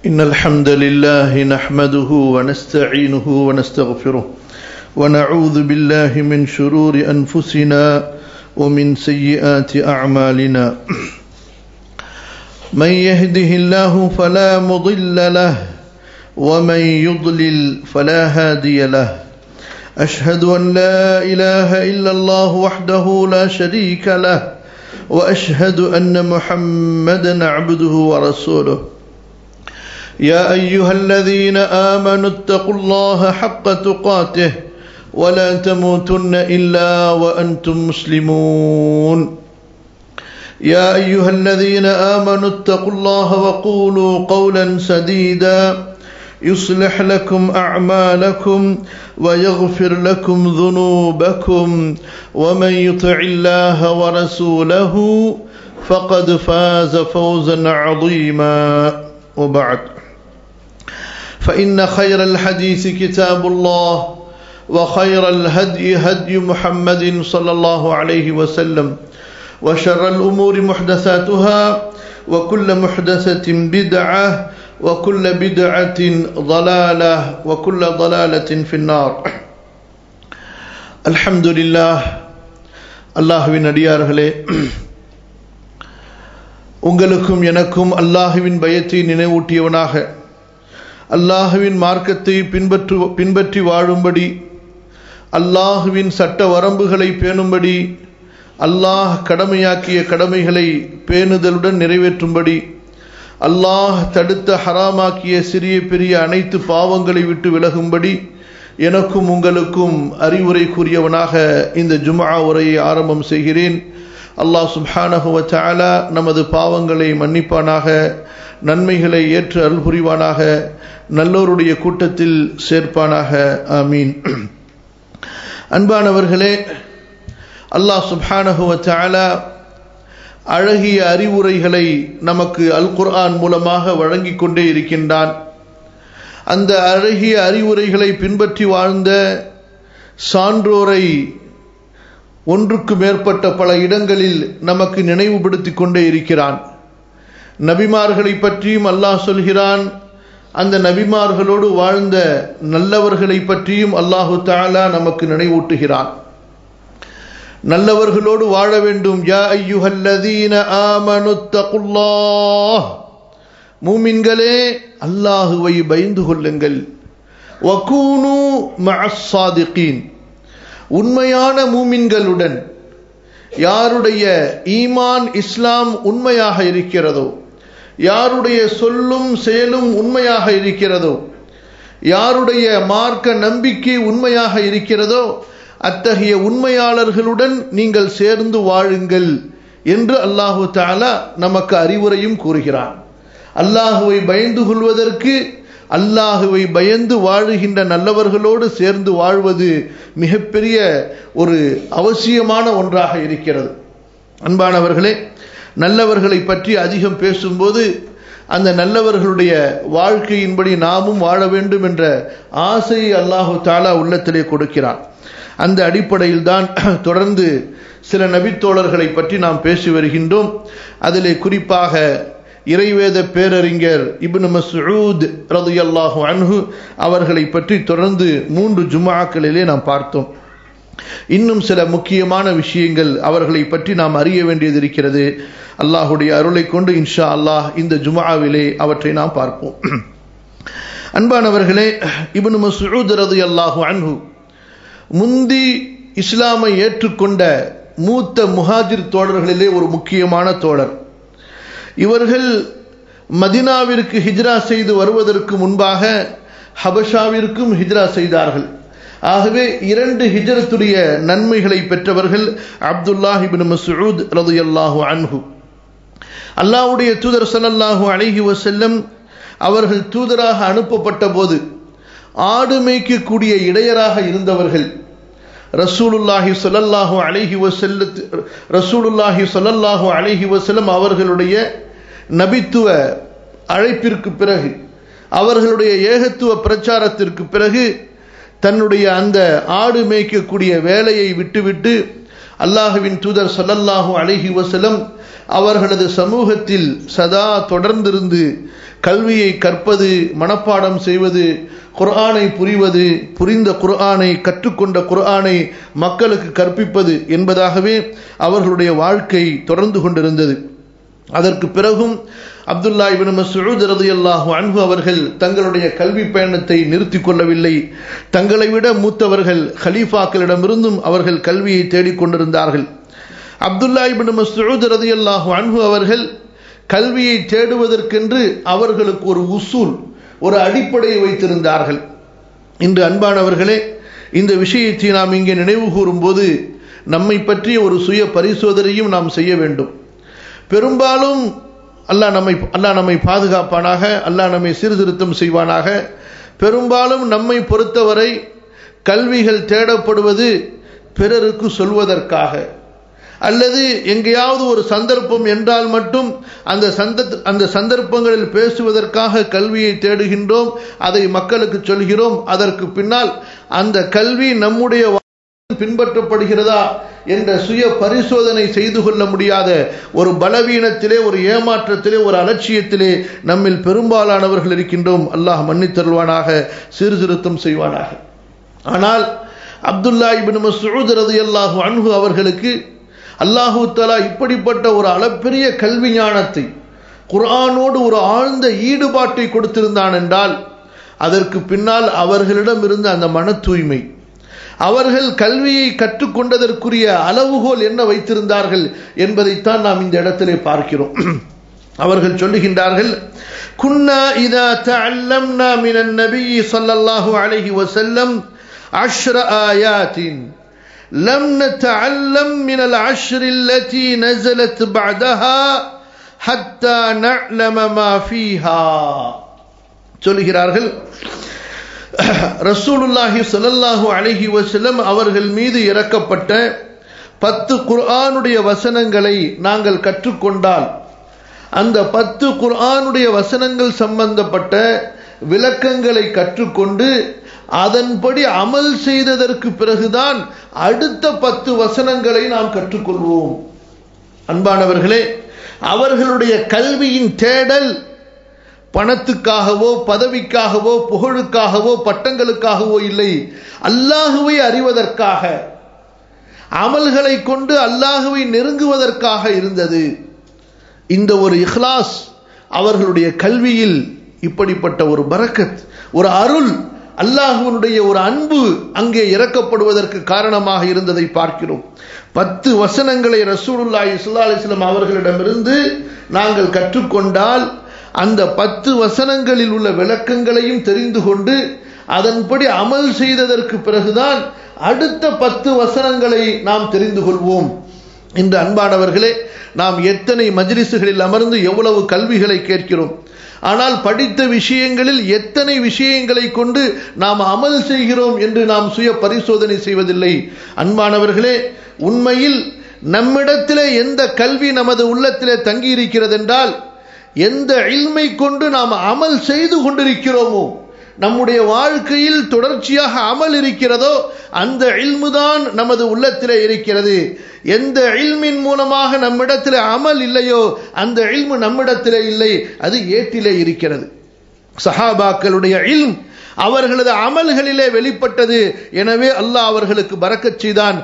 إن الحمد لله نحمده ونستعينه ونستغفره ونعوذ بالله من شرور أنفسنا ومن سيئات أعمالنا من يهده الله فلا مضل له ومن يضلل فلا هادي له أشهد أن لا إله إلا الله وحده لا شريك له وأشهد أن محمدا عبده ورسوله يا أيها الذين آمنوا اتقوا الله حق تقاته ولا تموتن إلا وأنتم مسلمون يا أيها الذين آمنوا اتقوا الله وقولوا قولا سديدا يصلح لكم أعمالكم ويغفر لكم ذنوبكم ومن يطع الله ورسوله فقد فاز فوزا عظيما وبعد فإن خير الحديث كتاب الله وخير الهدي هدي محمد صلى الله عليه وسلم وشر الأمور محدثاتها وكل محدثة بدعة وكل بدعة ضلالة وكل ضلالة في النار الحمد لله அல்லாஹுவின் அடியார்களே உங்களுக்கும் எனக்கும் அல்லாஹுவின் பயத்தை நினைவூட்டியவனாக அல்லாஹுவின் மார்க்கத்தை பின்பற்று பின்பற்றி வாழும்படி அல்லாஹுவின் சட்ட வரம்புகளை பேணும்படி அல்லாஹ் கடமையாக்கிய கடமைகளை பேணுதலுடன் நிறைவேற்றும்படி அல்லாஹ் தடுத்த ஹராமாக்கிய சிறிய பெரிய அனைத்து பாவங்களை விட்டு விலகும்படி எனக்கும் உங்களுக்கும் அறிவுரை கூறியவனாக இந்த ஜுமா உரையை ஆரம்பம் செய்கிறேன் அல்லாஹ் சுப்ஹானஹுவ தாலா நமது பாவங்களை மன்னிப்பானாக நன்மைகளை ஏற்று அருள் புரிவானாக நல்லோருடைய கூட்டத்தில் சேர்ப்பானாக ஆமீன் அன்பானவர்களே அல்லாஹ் சுப்ஹானஹுவ தாலா அழகிய அறிவுரைகளை நமக்கு அல் குர்ஆன் மூலமாக வழங்கிக் கொண்டே இருக்கின்றான் அந்த அழகிய அறிவுரைகளை பின்பற்றி வாழ்ந்த சான்றோரை ஒன்றுக்கு மேற்பட்ட பல இடங்களில் நமக்கு நினைவுபடுத்திக் கொண்டே இருக்கிறான் நபிமார்களை பற்றியும் அல்லாஹ் சொல்கிறான் அந்த நபிமார்களோடு வாழ்ந்த நல்லவர்களை பற்றியும் அல்லாஹு தாலா நமக்கு நினைவூட்டுகிறான் நல்லவர்களோடு வாழ வேண்டும் யா ஐயுஹல்லதீன ஆமனுத்தகுல்லாஹ் மூமின்களே அல்லாஹுவை பயந்து கொள்ளுங்கள் வகூனு மஅஸ்ஸாதிகீன் உண்மையான மூமின்களுடன் யாருடைய ஈமான் இஸ்லாம் உண்மையாக இருக்கிறதோ யாருடைய சொல்லும் செயலும் உண்மையாக இருக்கிறதோ யாருடைய மார்க்க நம்பிக்கை உண்மையாக இருக்கிறதோ அத்தகைய உண்மையாளர்களுடன் நீங்கள் சேர்ந்து வாழுங்கள் என்று அல்லாஹு தாலா நமக்கு அறிவுரையும் கூறுகிறான் அல்லாஹுவை பயந்து கொள்வதற்கு அல்லாஹுவை பயந்து வாழுகின்ற நல்லவர்களோடு சேர்ந்து வாழ்வது மிகப்பெரிய ஒரு அவசியமான ஒன்றாக இருக்கிறது அன்பானவர்களே நல்லவர்களை பற்றி அதிகம் பேசும்போது அந்த நல்லவர்களுடைய வாழ்க்கையின்படி நாமும் வாழ வேண்டும் என்ற ஆசையை அல்லாஹு தாலா உள்ளத்திலே கொடுக்கிறான் அந்த அடிப்படையில் தான் தொடர்ந்து சில நபித்தோழர்களை பற்றி நாம் பேசி வருகின்றோம் அதிலே குறிப்பாக இறைவேத பேரறிஞர் இப்னு மசூத் ரதையல்லாஹு அன்ஹு அவர்களை பற்றி தொடர்ந்து மூன்று ஜுமாக்களிலே நாம் பார்த்தோம் இன்னும் சில முக்கியமான விஷயங்கள் அவர்களை பற்றி நாம் அறிய வேண்டியது இருக்கிறது அல்லாஹுடைய அருளை கொண்டு இன்ஷா அல்லாஹ் இந்த ஜுமாவிலே அவற்றை நாம் பார்ப்போம் அன்பானவர்களே இப்னு மசூத் ரதையல்லாஹு அன்ஹு முந்தி இஸ்லாமை ஏற்றுக்கொண்ட மூத்த முஹாஜிர் தோழர்களிலே ஒரு முக்கியமான தோழர் இவர்கள் மதினாவிற்கு ஹிஜ்ரா செய்து வருவதற்கு முன்பாக ஹபஷாவிற்கும் ஹிஜ்ரா செய்தார்கள் ஆகவே இரண்டு ஹிஜரத்துடைய நன்மைகளை பெற்றவர்கள் அப்துல்லாஹிபின் மசூத் ரதுயல்லாஹு அன்ஹு அல்லாஹுடைய தூதர் சல்லல்லாஹு அழகி வசல்லம் அவர்கள் தூதராக அனுப்பப்பட்ட போது ஆடு மேய்க்கக்கூடிய இடையராக இருந்தவர்கள் ரசூலுல்லாஹி சொல்லல்லாஹு அழகி வசல்ல ரசூலுல்லாஹி சொல்லல்லாஹு அழகி வசல்லம் அவர்களுடைய நபித்துவ அழைப்பிற்கு பிறகு அவர்களுடைய ஏகத்துவ பிரச்சாரத்திற்கு பிறகு தன்னுடைய அந்த ஆடு மேய்க்கக்கூடிய வேலையை விட்டுவிட்டு அல்லாஹுவின் தூதர் சல்லல்லாஹு அழகி வசலம் அவர்களது சமூகத்தில் சதா தொடர்ந்திருந்து கல்வியை கற்பது மனப்பாடம் செய்வது குர்ஆனை புரிவது புரிந்த குர்ஆனை கற்றுக்கொண்ட குர்ஆனை மக்களுக்கு கற்பிப்பது என்பதாகவே அவர்களுடைய வாழ்க்கை தொடர்ந்து கொண்டிருந்தது அதற்கு பிறகும் அப்துல்லா இபின் மசூத் ரதியல்லாஹு அன்பு அவர்கள் தங்களுடைய கல்வி பயணத்தை நிறுத்தி கொள்ளவில்லை தங்களை விட மூத்தவர்கள் ஹலீஃபாக்களிடமிருந்தும் அவர்கள் கல்வியை தேடிக்கொண்டிருந்தார்கள் அப்துல்லா இபின் மசூத் ரதியல்லாஹு அன்பு அவர்கள் கல்வியை தேடுவதற்கென்று அவர்களுக்கு ஒரு உசூல் ஒரு அடிப்படையை வைத்திருந்தார்கள் இன்று அன்பானவர்களே இந்த விஷயத்தை நாம் இங்கே நினைவு கூறும்போது நம்மை பற்றிய ஒரு சுய பரிசோதனையும் நாம் செய்ய வேண்டும் பெரும்பாலும் அல்லாஹ் நம்மை அல்லாஹ் நம்மை பாதுகாப்பானாக அல்லாஹ் நம்மை சீர்திருத்தம் செய்வானாக பெரும்பாலும் நம்மை பொறுத்தவரை கல்விகள் தேடப்படுவது பிறருக்கு சொல்வதற்காக அல்லது எங்கேயாவது ஒரு சந்தர்ப்பம் என்றால் மட்டும் அந்த சந்த அந்த சந்தர்ப்பங்களில் பேசுவதற்காக கல்வியை தேடுகின்றோம் அதை மக்களுக்கு சொல்கிறோம் அதற்கு பின்னால் அந்த கல்வி நம்முடைய பின்பற்றப்படுகிறதா என்ற சுய பரிசோதனை செய்து கொள்ள முடியாத ஒரு பலவீனத்திலே ஒரு ஏமாற்றத்திலே ஒரு அலட்சியத்திலே நம்மில் பெரும்பாலானவர்கள் இருக்கின்றோம் அல்லாஹ் மன்னித்தருள்வானாக சீர்திருத்தம் செய்வானாக ஆனால் அப்துல்லா இபின் மசூத் ரதி அல்லாஹு அன்ஹு அவர்களுக்கு அல்லாஹூ தலா இப்படிப்பட்ட ஒரு அளப்பெரிய கல்வி ஞானத்தை குர்ஆனோடு ஒரு ஆழ்ந்த ஈடுபாட்டை கொடுத்திருந்தான் என்றால் அதற்கு பின்னால் அவர்களிடம் இருந்த அந்த மன தூய்மை அவர்கள் கல்வியை கற்றுக்கொண்டதற்குரிய அளவுகோல் என்ன வைத்திருந்தார்கள் என்பதைத்தான் நாம் இந்த இடத்திலே பார்க்கிறோம் அவர்கள் சொல்லுகின்றார்கள் குன்னா இதா தஅல்லம்னா மினன் நபி ஸல்லல்லாஹு அலைஹி வஸல்லம் عشر آيات لم نتعلم من العشر التي نزلت بعدها حتى نعلم ما فيها சொல்லுகிறார்கள் ரசூலுல்லாஹி சொல்லல்லாஹு அலஹி வசலம் அவர்கள் மீது இறக்கப்பட்ட பத்து குர்ஆனுடைய வசனங்களை நாங்கள் கற்றுக்கொண்டால் அந்த பத்து குர்ஆனுடைய வசனங்கள் சம்பந்தப்பட்ட விளக்கங்களை கற்றுக்கொண்டு அதன்படி அமல் செய்ததற்கு பிறகுதான் அடுத்த பத்து வசனங்களை நாம் கற்றுக்கொள்வோம் அன்பானவர்களே அவர்களுடைய கல்வியின் தேடல் பணத்துக்காகவோ பதவிக்காகவோ புகழுக்காகவோ பட்டங்களுக்காகவோ இல்லை அல்லாஹுவை அறிவதற்காக அமல்களை கொண்டு அல்லாஹுவை நெருங்குவதற்காக இருந்தது இந்த ஒரு இஹ்லாஸ் அவர்களுடைய கல்வியில் இப்படிப்பட்ட ஒரு பரக்கத் ஒரு அருள் அல்லாஹுவனுடைய ஒரு அன்பு அங்கே இறக்கப்படுவதற்கு காரணமாக இருந்ததை பார்க்கிறோம் பத்து வசனங்களை ரசூலுல்லாஹி ஸல்லல்லாஹு அலைஹி வஸல்லம் அவர்களிடமிருந்து நாங்கள் கற்றுக்கொண்டால் அந்த பத்து வசனங்களில் உள்ள விளக்கங்களையும் தெரிந்து கொண்டு அதன்படி அமல் செய்ததற்கு பிறகுதான் அடுத்த பத்து வசனங்களை நாம் தெரிந்து கொள்வோம் இந்த அன்பானவர்களே நாம் எத்தனை மஜ்லிசுகளில் அமர்ந்து எவ்வளவு கல்விகளை கேட்கிறோம் ஆனால் படித்த விஷயங்களில் எத்தனை விஷயங்களை கொண்டு நாம் அமல் செய்கிறோம் என்று நாம் சுய பரிசோதனை செய்வதில்லை அன்பானவர்களே உண்மையில் நம்மிடத்திலே எந்த கல்வி நமது உள்ளத்திலே தங்கி இருக்கிறது என்றால் எந்த இல்மை கொண்டு நாம் அமல் செய்து கொண்டிருக்கிறோமோ நம்முடைய வாழ்க்கையில் தொடர்ச்சியாக அமல் இருக்கிறதோ அந்த இல்முதான் நமது உள்ளத்திலே இருக்கிறது எந்த இல்மின் மூலமாக நம்மிடத்தில் அமல் இல்லையோ அந்த இல்மு நம்மிடத்திலே இல்லை அது ஏட்டிலே இருக்கிறது சஹாபாக்களுடைய இல்ம் அவர்களது அமல்களிலே வெளிப்பட்டது எனவே அல்லாஹ் அவர்களுக்கு பறக்கச் செய்தான்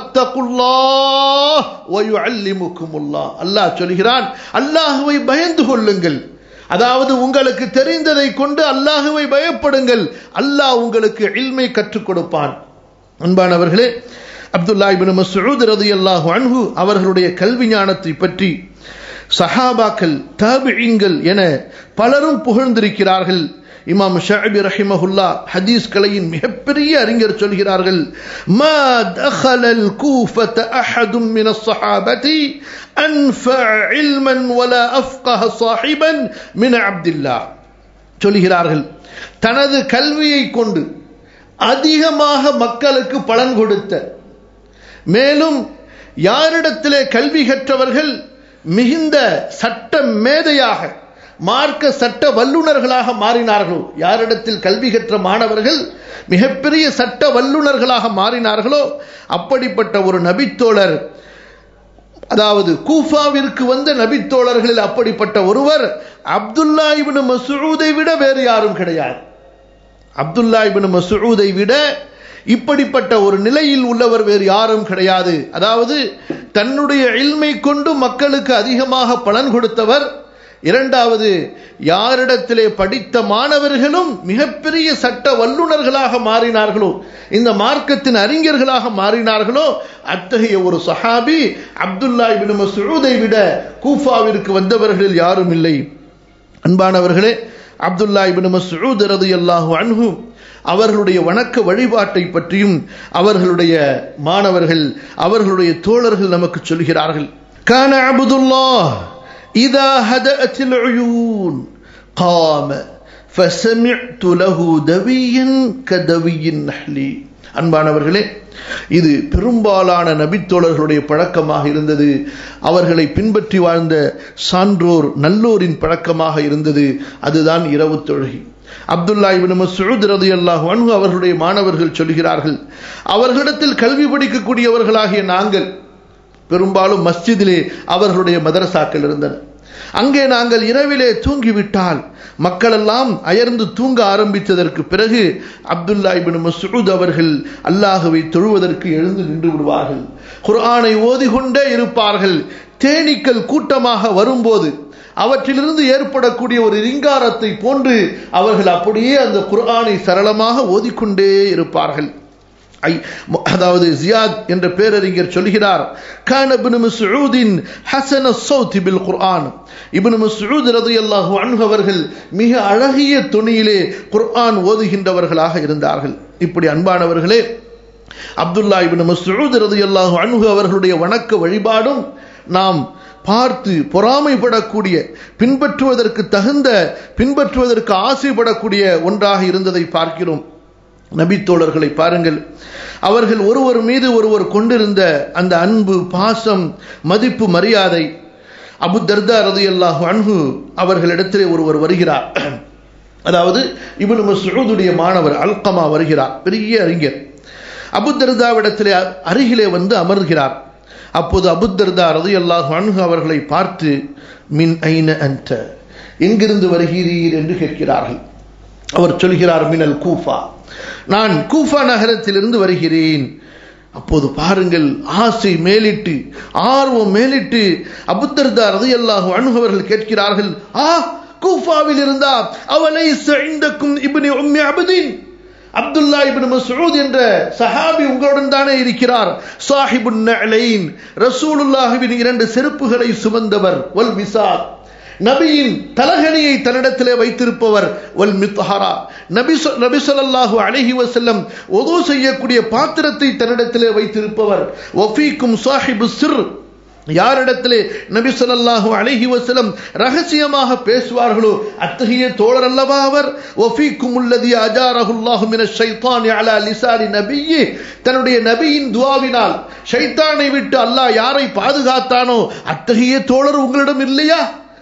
அல்லாஹ் சொல்கிறான் அல்லாஹுவை பயந்து கொள்ளுங்கள் அதாவது உங்களுக்கு தெரிந்ததை கொண்டு அல்லாஹுவை பயப்படுங்கள் அல்லாஹ் உங்களுக்கு இல்மை கற்றுக் கொடுப்பான் அன்பானவர்களே அப்துல்லா இபின் மசூத் ரதி அல்லாஹு அன்ஹு அவர்களுடைய கல்வி ஞானத்தை பற்றி சஹாபாக்கள் தாபிங்கள் என பலரும் புகழ்ந்திருக்கிறார்கள் இமாம் ஷாபி ரஹிமஹுல்லா ஹதீஸ் கலையின் மிகப்பெரிய அறிஞர் சொல்கிறார்கள் மா தخلல் கூஃபத அஹதும் மின الصحابه انفع علما ولا افقه صاحبا من عبد الله சொல்கிறார்கள் தனது கல்வியை கொண்டு அதிகமாக மக்களுக்கு பலன் கொடுத்த மேலும் யாரிடத்திலே கல்வி கற்றவர்கள் மிகுந்த சட்ட மேதையாக மார்க்க சட்ட வல்லுநர்களாக மாறினார்களோ யாரிடத்தில் கல்வி கற்ற மாணவர்கள் மிகப்பெரிய சட்ட வல்லுநர்களாக மாறினார்களோ அப்படிப்பட்ட ஒரு நபித்தோழர் அதாவது கூஃபாவிற்கு வந்த நபித்தோழர்களில் அப்படிப்பட்ட ஒருவர் அப்துல்லா இபின் மசூதை விட வேறு யாரும் கிடையாது அப்துல்லா இபின் மசூதை விட இப்படிப்பட்ட ஒரு நிலையில் உள்ளவர் வேறு யாரும் கிடையாது அதாவது தன்னுடைய இல்மை கொண்டு மக்களுக்கு அதிகமாக பலன் கொடுத்தவர் இரண்டாவது யாரிடத்திலே படித்த மாணவர்களும் மிகப்பெரிய சட்ட வல்லுநர்களாக மாறினார்களோ இந்த மார்க்கத்தின் அறிஞர்களாக மாறினார்களோ அத்தகைய ஒரு சஹாபி அப்துல்லா இபின் மசூதை விட கூஃபாவிற்கு வந்தவர்களில் யாரும் இல்லை அன்பானவர்களே அப்துல்லா இபின் மசூத் ரதியல்லாஹு அன்ஹு அவர்களுடைய வணக்க வழிபாட்டை பற்றியும் அவர்களுடைய மாணவர்கள் அவர்களுடைய தோழர்கள் நமக்கு சொல்கிறார்கள் கான அபுதுல்லா இதா ஹதஅத்தில் உயூன் قام فسمعت له دويا كدوي النحل அன்பானவர்களே இது பெரும்பாலான நபித்தோழர்களுடைய பழக்கமாக இருந்தது அவர்களை பின்பற்றி வாழ்ந்த சான்றோர் நல்லோரின் பழக்கமாக இருந்தது அதுதான் இரவு தொழுகை அப்துல்லா இபின் மசூத் ரதியல்லாஹு அன்ஹு அவர்களுடைய மாணவர்கள் சொல்கிறார்கள் அவர்களிடத்தில் கல்வி படிக்கக்கூடியவர்களாகிய நாங்கள் பெரும்பாலும் மஸ்ஜிதிலே அவர்களுடைய மதரசாக்கள் இருந்தன அங்கே நாங்கள் இரவிலே தூங்கிவிட்டால் மக்கள் எல்லாம் அயர்ந்து தூங்க ஆரம்பித்ததற்கு பிறகு அப்துல்லா இபின் மசூத் அவர்கள் அல்லாஹுவை தொழுவதற்கு எழுந்து நின்று விடுவார்கள் குர்ஆனை ஓதிக்கொண்டே இருப்பார்கள் தேனீக்கள் கூட்டமாக வரும்போது அவற்றிலிருந்து ஏற்படக்கூடிய ஒரு ரிங்காரத்தை போன்று அவர்கள் அப்படியே அந்த குர்ஆனை சரளமாக ஓதிக்கொண்டே இருப்பார்கள் அதாவது ஜியாத் என்ற பேரறிஞர் சொல்கிறார் கான இப்னு மஸ்ஊதின் ஹஸன ஸௌத் பில் குர்ஆன் இப்னு மஸ்ஊத் ரலியல்லாஹு அன்ஹு அவர்கள் மிக அழகிய துணியிலே குர்ஆன் ஓதுகின்றவர்களாக இருந்தார்கள் இப்படி அன்பானவர்களே அப்துல்லா இப்னு மஸ்ஊத் ரலியல்லாஹு அன்ஹு அவர்களுடைய வணக்க வழிபாடும் நாம் பார்த்து பொறாமைப்படக்கூடிய பின்பற்றுவதற்கு தகுந்த பின்பற்றுவதற்கு ஆசைப்படக்கூடிய ஒன்றாக இருந்ததை பார்க்கிறோம் நபித்தோழர்களை பாருங்கள் அவர்கள் ஒருவர் மீது ஒருவர் கொண்டிருந்த அந்த அன்பு பாசம் மதிப்பு மரியாதை அபு தர்தா ரது அல்லாஹு அன்பு அவர்களிடத்திலே ஒருவர் வருகிறார் அதாவது இவனு மசூதுடைய மாணவர் அல்கமா வருகிறார் பெரிய அறிஞர் அபு தர்தாவிடத்திலே அருகிலே வந்து அமர்கிறார் அப்போது அபுத்தர்தா ரது அல்லாஹு அன்ஹு அவர்களை பார்த்து மின் ஐன அன்ட எங்கிருந்து வருகிறீர் என்று கேட்கிறார்கள் அவர் சொல்கிறார் மினல் கூஃபா நான் கூஃபா நகரத்திலிருந்து வருகிறேன் அப்போது பாருங்கள் ஆசை மேலிட்டு ஆர்வம் மேலிட்டு அபுத்தர்தா ரது அல்லாஹு அணுகவர்கள் கேட்கிறார்கள் ஆ கூஃபாவில் இருந்தா அவனை சைந்தக்கும் இப்னி உம்மி அபுதீன் அப்துல்லா இபின் மசூத் என்ற சஹாபி உங்களுடன் தானே இருக்கிறார் சாஹிபுன் நலைன் ரசூலுல்லாஹுவின் இரண்டு செருப்புகளை சுமந்தவர் வல் விசாத் நபியின் தலகணியை தன்னிடத்திலே வைத்திருப்பவர் வல் மித்ஹரா நபி நபி ஸல்லல்லாஹு அலைஹி வஸல்லம் ஒது செய்யக்கூடிய பாத்திரத்தை தன்னிடத்திலே வைத்திருப்பவர் வஃபீக்கும் சாஹிபு சிர் யாரிடத்திலே நபி ஸல்லல்லாஹு அலைஹி வஸல்லம் ரகசியமாக பேசுவார்களோ அத்தகைய தோழர் அல்லவா அவர் வஃபீக்கும் உள்ளதி அஜாரஹுல்லாஹு மினஷ் ஷைத்தானி அலா லிசானி நபியி தன்னுடைய நபியின் துஆவினால் ஷைத்தானை விட்டு அல்லாஹ் யாரை பாதுகாத்தானோ அத்தகைய தோழர் உங்களிடம் இல்லையா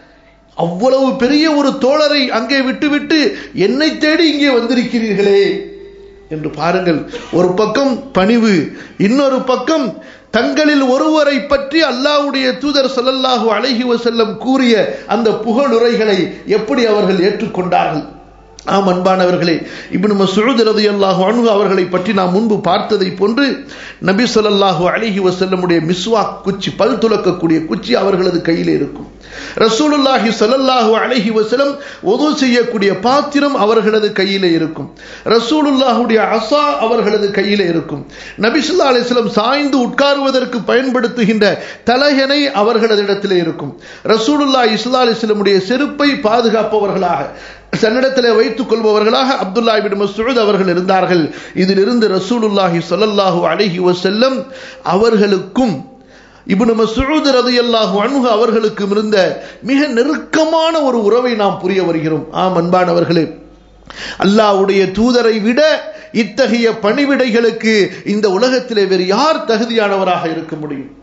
அவ்வளவு பெரிய ஒரு தோழரை அங்கே விட்டுவிட்டு என்னை தேடி இங்கே வந்திருக்கிறீர்களே என்று பாருங்கள் ஒரு பக்கம் பணிவு இன்னொரு பக்கம் தங்களில் ஒருவரை பற்றி அல்லாஹ்வுடைய தூதர் ஸல்லல்லாஹு அலைஹி வஸல்லம் கூறிய அந்த புகழுரைகளை எப்படி அவர்கள் ஏற்றுக்கொண்டார்கள் ஆம் அன்பானவர்களே இப்னு மசூத் ரலியல்லாஹு அன்ஹு அவர்களை பற்றி நாம் முன்பு பார்த்ததை போன்று நபி ஸல்லல்லாஹு அலைஹி வஸல்லமுடைய மிஸ்வாக் குச்சி பல் துலக்கக்கூடிய குச்சி அவர்களது கையில் இருக்கும் ரசூலுல்லாஹி ஸல்லல்லாஹு அலைஹி வஸல்லம் உது செய்யக்கூடிய பாத்திரம் அவர்களது கையிலே இருக்கும் ரசூலுல்லாஹுடைய அசா அவர்களது கையிலே இருக்கும் நபி ஸல்லல்லாஹு அலைஹி வஸல்லம் சாய்ந்து உட்காருவதற்கு பயன்படுத்துகின்ற தலகனை அவர்களது இடத்திலே இருக்கும் ரசூலுல்லாஹி ஸல்லல்லாஹு அலைஹி வஸல்லமுடைய செருப்பை பாதுகாப்பவர்களாக தன்னிடத்திலே வைத்துக் கொள்பவர்களாக அப்துல்லா இபின் மசூத் அவர்கள் இருந்தார்கள் இதிலிருந்து ரசூலுல்லாஹி ஸல்லல்லாஹு அலைஹி வஸல்லம் அவர்களுக்கும் இப்னு மசூத் ரலியல்லாஹு அன்ஹு அவர்களுக்கும் இருந்த மிக நெருக்கமான ஒரு உறவை நாம் புரிய வருகிறோம் ஆம் அன்பானவர்களே அல்லாஹ்வுடைய தூதரை விட இத்தகைய பணிவிடைகளுக்கு இந்த உலகத்திலே வேறு யார் தகுதியானவராக இருக்க முடியும்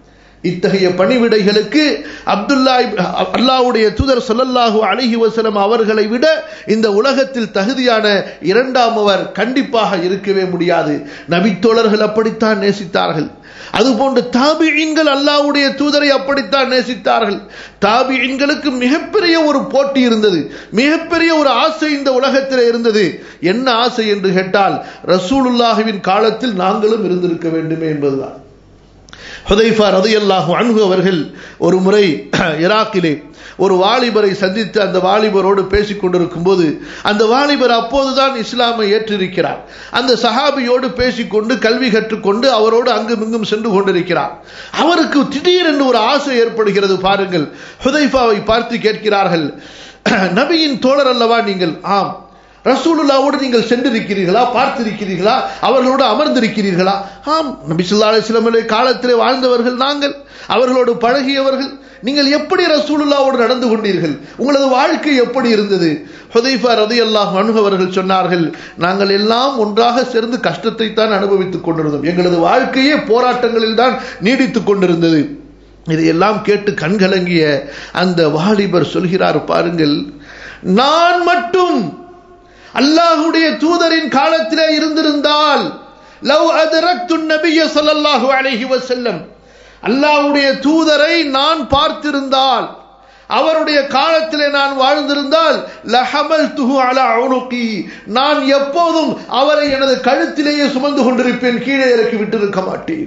இத்தகைய பணிவிடைகளுக்கு அப்துல்லா அல்லாவுடைய தூதர் சொல்லல்லாஹு அழகி வசலம் அவர்களை விட இந்த உலகத்தில் தகுதியான இரண்டாம் அவர் கண்டிப்பாக இருக்கவே முடியாது நபித்தோழர்கள் அப்படித்தான் நேசித்தார்கள் அதுபோன்று தாபியின்கள் அல்லாவுடைய தூதரை அப்படித்தான் நேசித்தார்கள் தாபியின்களுக்கு மிகப்பெரிய ஒரு போட்டி இருந்தது மிகப்பெரிய ஒரு ஆசை இந்த உலகத்தில் இருந்தது என்ன ஆசை என்று கேட்டால் ரசூலுல்லாஹுவின் காலத்தில் நாங்களும் இருந்திருக்க வேண்டுமே என்பதுதான் ஹுதைஃபா ரதையல்லாஹு அன்பு அவர்கள் ஒரு முறை ஈராக்கிலே ஒரு வாலிபரை சந்தித்து அந்த வாலிபரோடு பேசிக் கொண்டிருக்கும் போது அந்த வாலிபர் அப்போதுதான் இஸ்லாமை ஏற்றிருக்கிறார் அந்த சஹாபியோடு பேசிக்கொண்டு கல்வி கற்றுக்கொண்டு அவரோடு அங்கும் இங்கும் சென்று கொண்டிருக்கிறார் அவருக்கு திடீரென்று ஒரு ஆசை ஏற்படுகிறது பாருங்கள் ஹுதைஃபாவை பார்த்து கேட்கிறார்கள் நபியின் தோழர் அல்லவா நீங்கள் ஆம் ரசூலுல்லாவோடு நீங்கள் சென்றிருக்கிறீர்களா பார்த்திருக்கிறீர்களா அவர்களோடு அமர்ந்திருக்கிறீர்களா ஆம் நபி சொல்லா அலிஸ்லமுடைய காலத்திலே வாழ்ந்தவர்கள் நாங்கள் அவர்களோடு பழகியவர்கள் நீங்கள் எப்படி ரசூலுல்லாவோடு நடந்து கொண்டீர்கள் உங்களது வாழ்க்கை எப்படி இருந்தது ஹுதைஃபா ரதி அல்லாஹ் அவர்கள் சொன்னார்கள் நாங்கள் எல்லாம் ஒன்றாக சேர்ந்து கஷ்டத்தை தான் அனுபவித்துக் கொண்டிருந்தோம் எங்களது வாழ்க்கையே போராட்டங்களில் தான் நீடித்துக் கொண்டிருந்தது இதையெல்லாம் கேட்டு கண்கலங்கிய அந்த வாலிபர் சொல்கிறார் பாருங்கள் நான் மட்டும் அல்லாஹுடைய தூதரின் காலத்திலே இருந்திருந்தால் லவ் அதரக்து நபிய ஸல்லல்லாஹு அலைஹி வஸல்லம் அல்லாஹ்வுடைய தூதரை நான் பார்த்திருந்தால் அவருடைய காலத்திலே நான் வாழ்ந்திருந்தால் லஹமல் துஹு அலா உனுகி நான் எப்போதும் அவரை எனது கழுத்திலேயே சுமந்து கொண்டிருப்பேன் கீழே இறக்கி விட்டிருக்க மாட்டேன்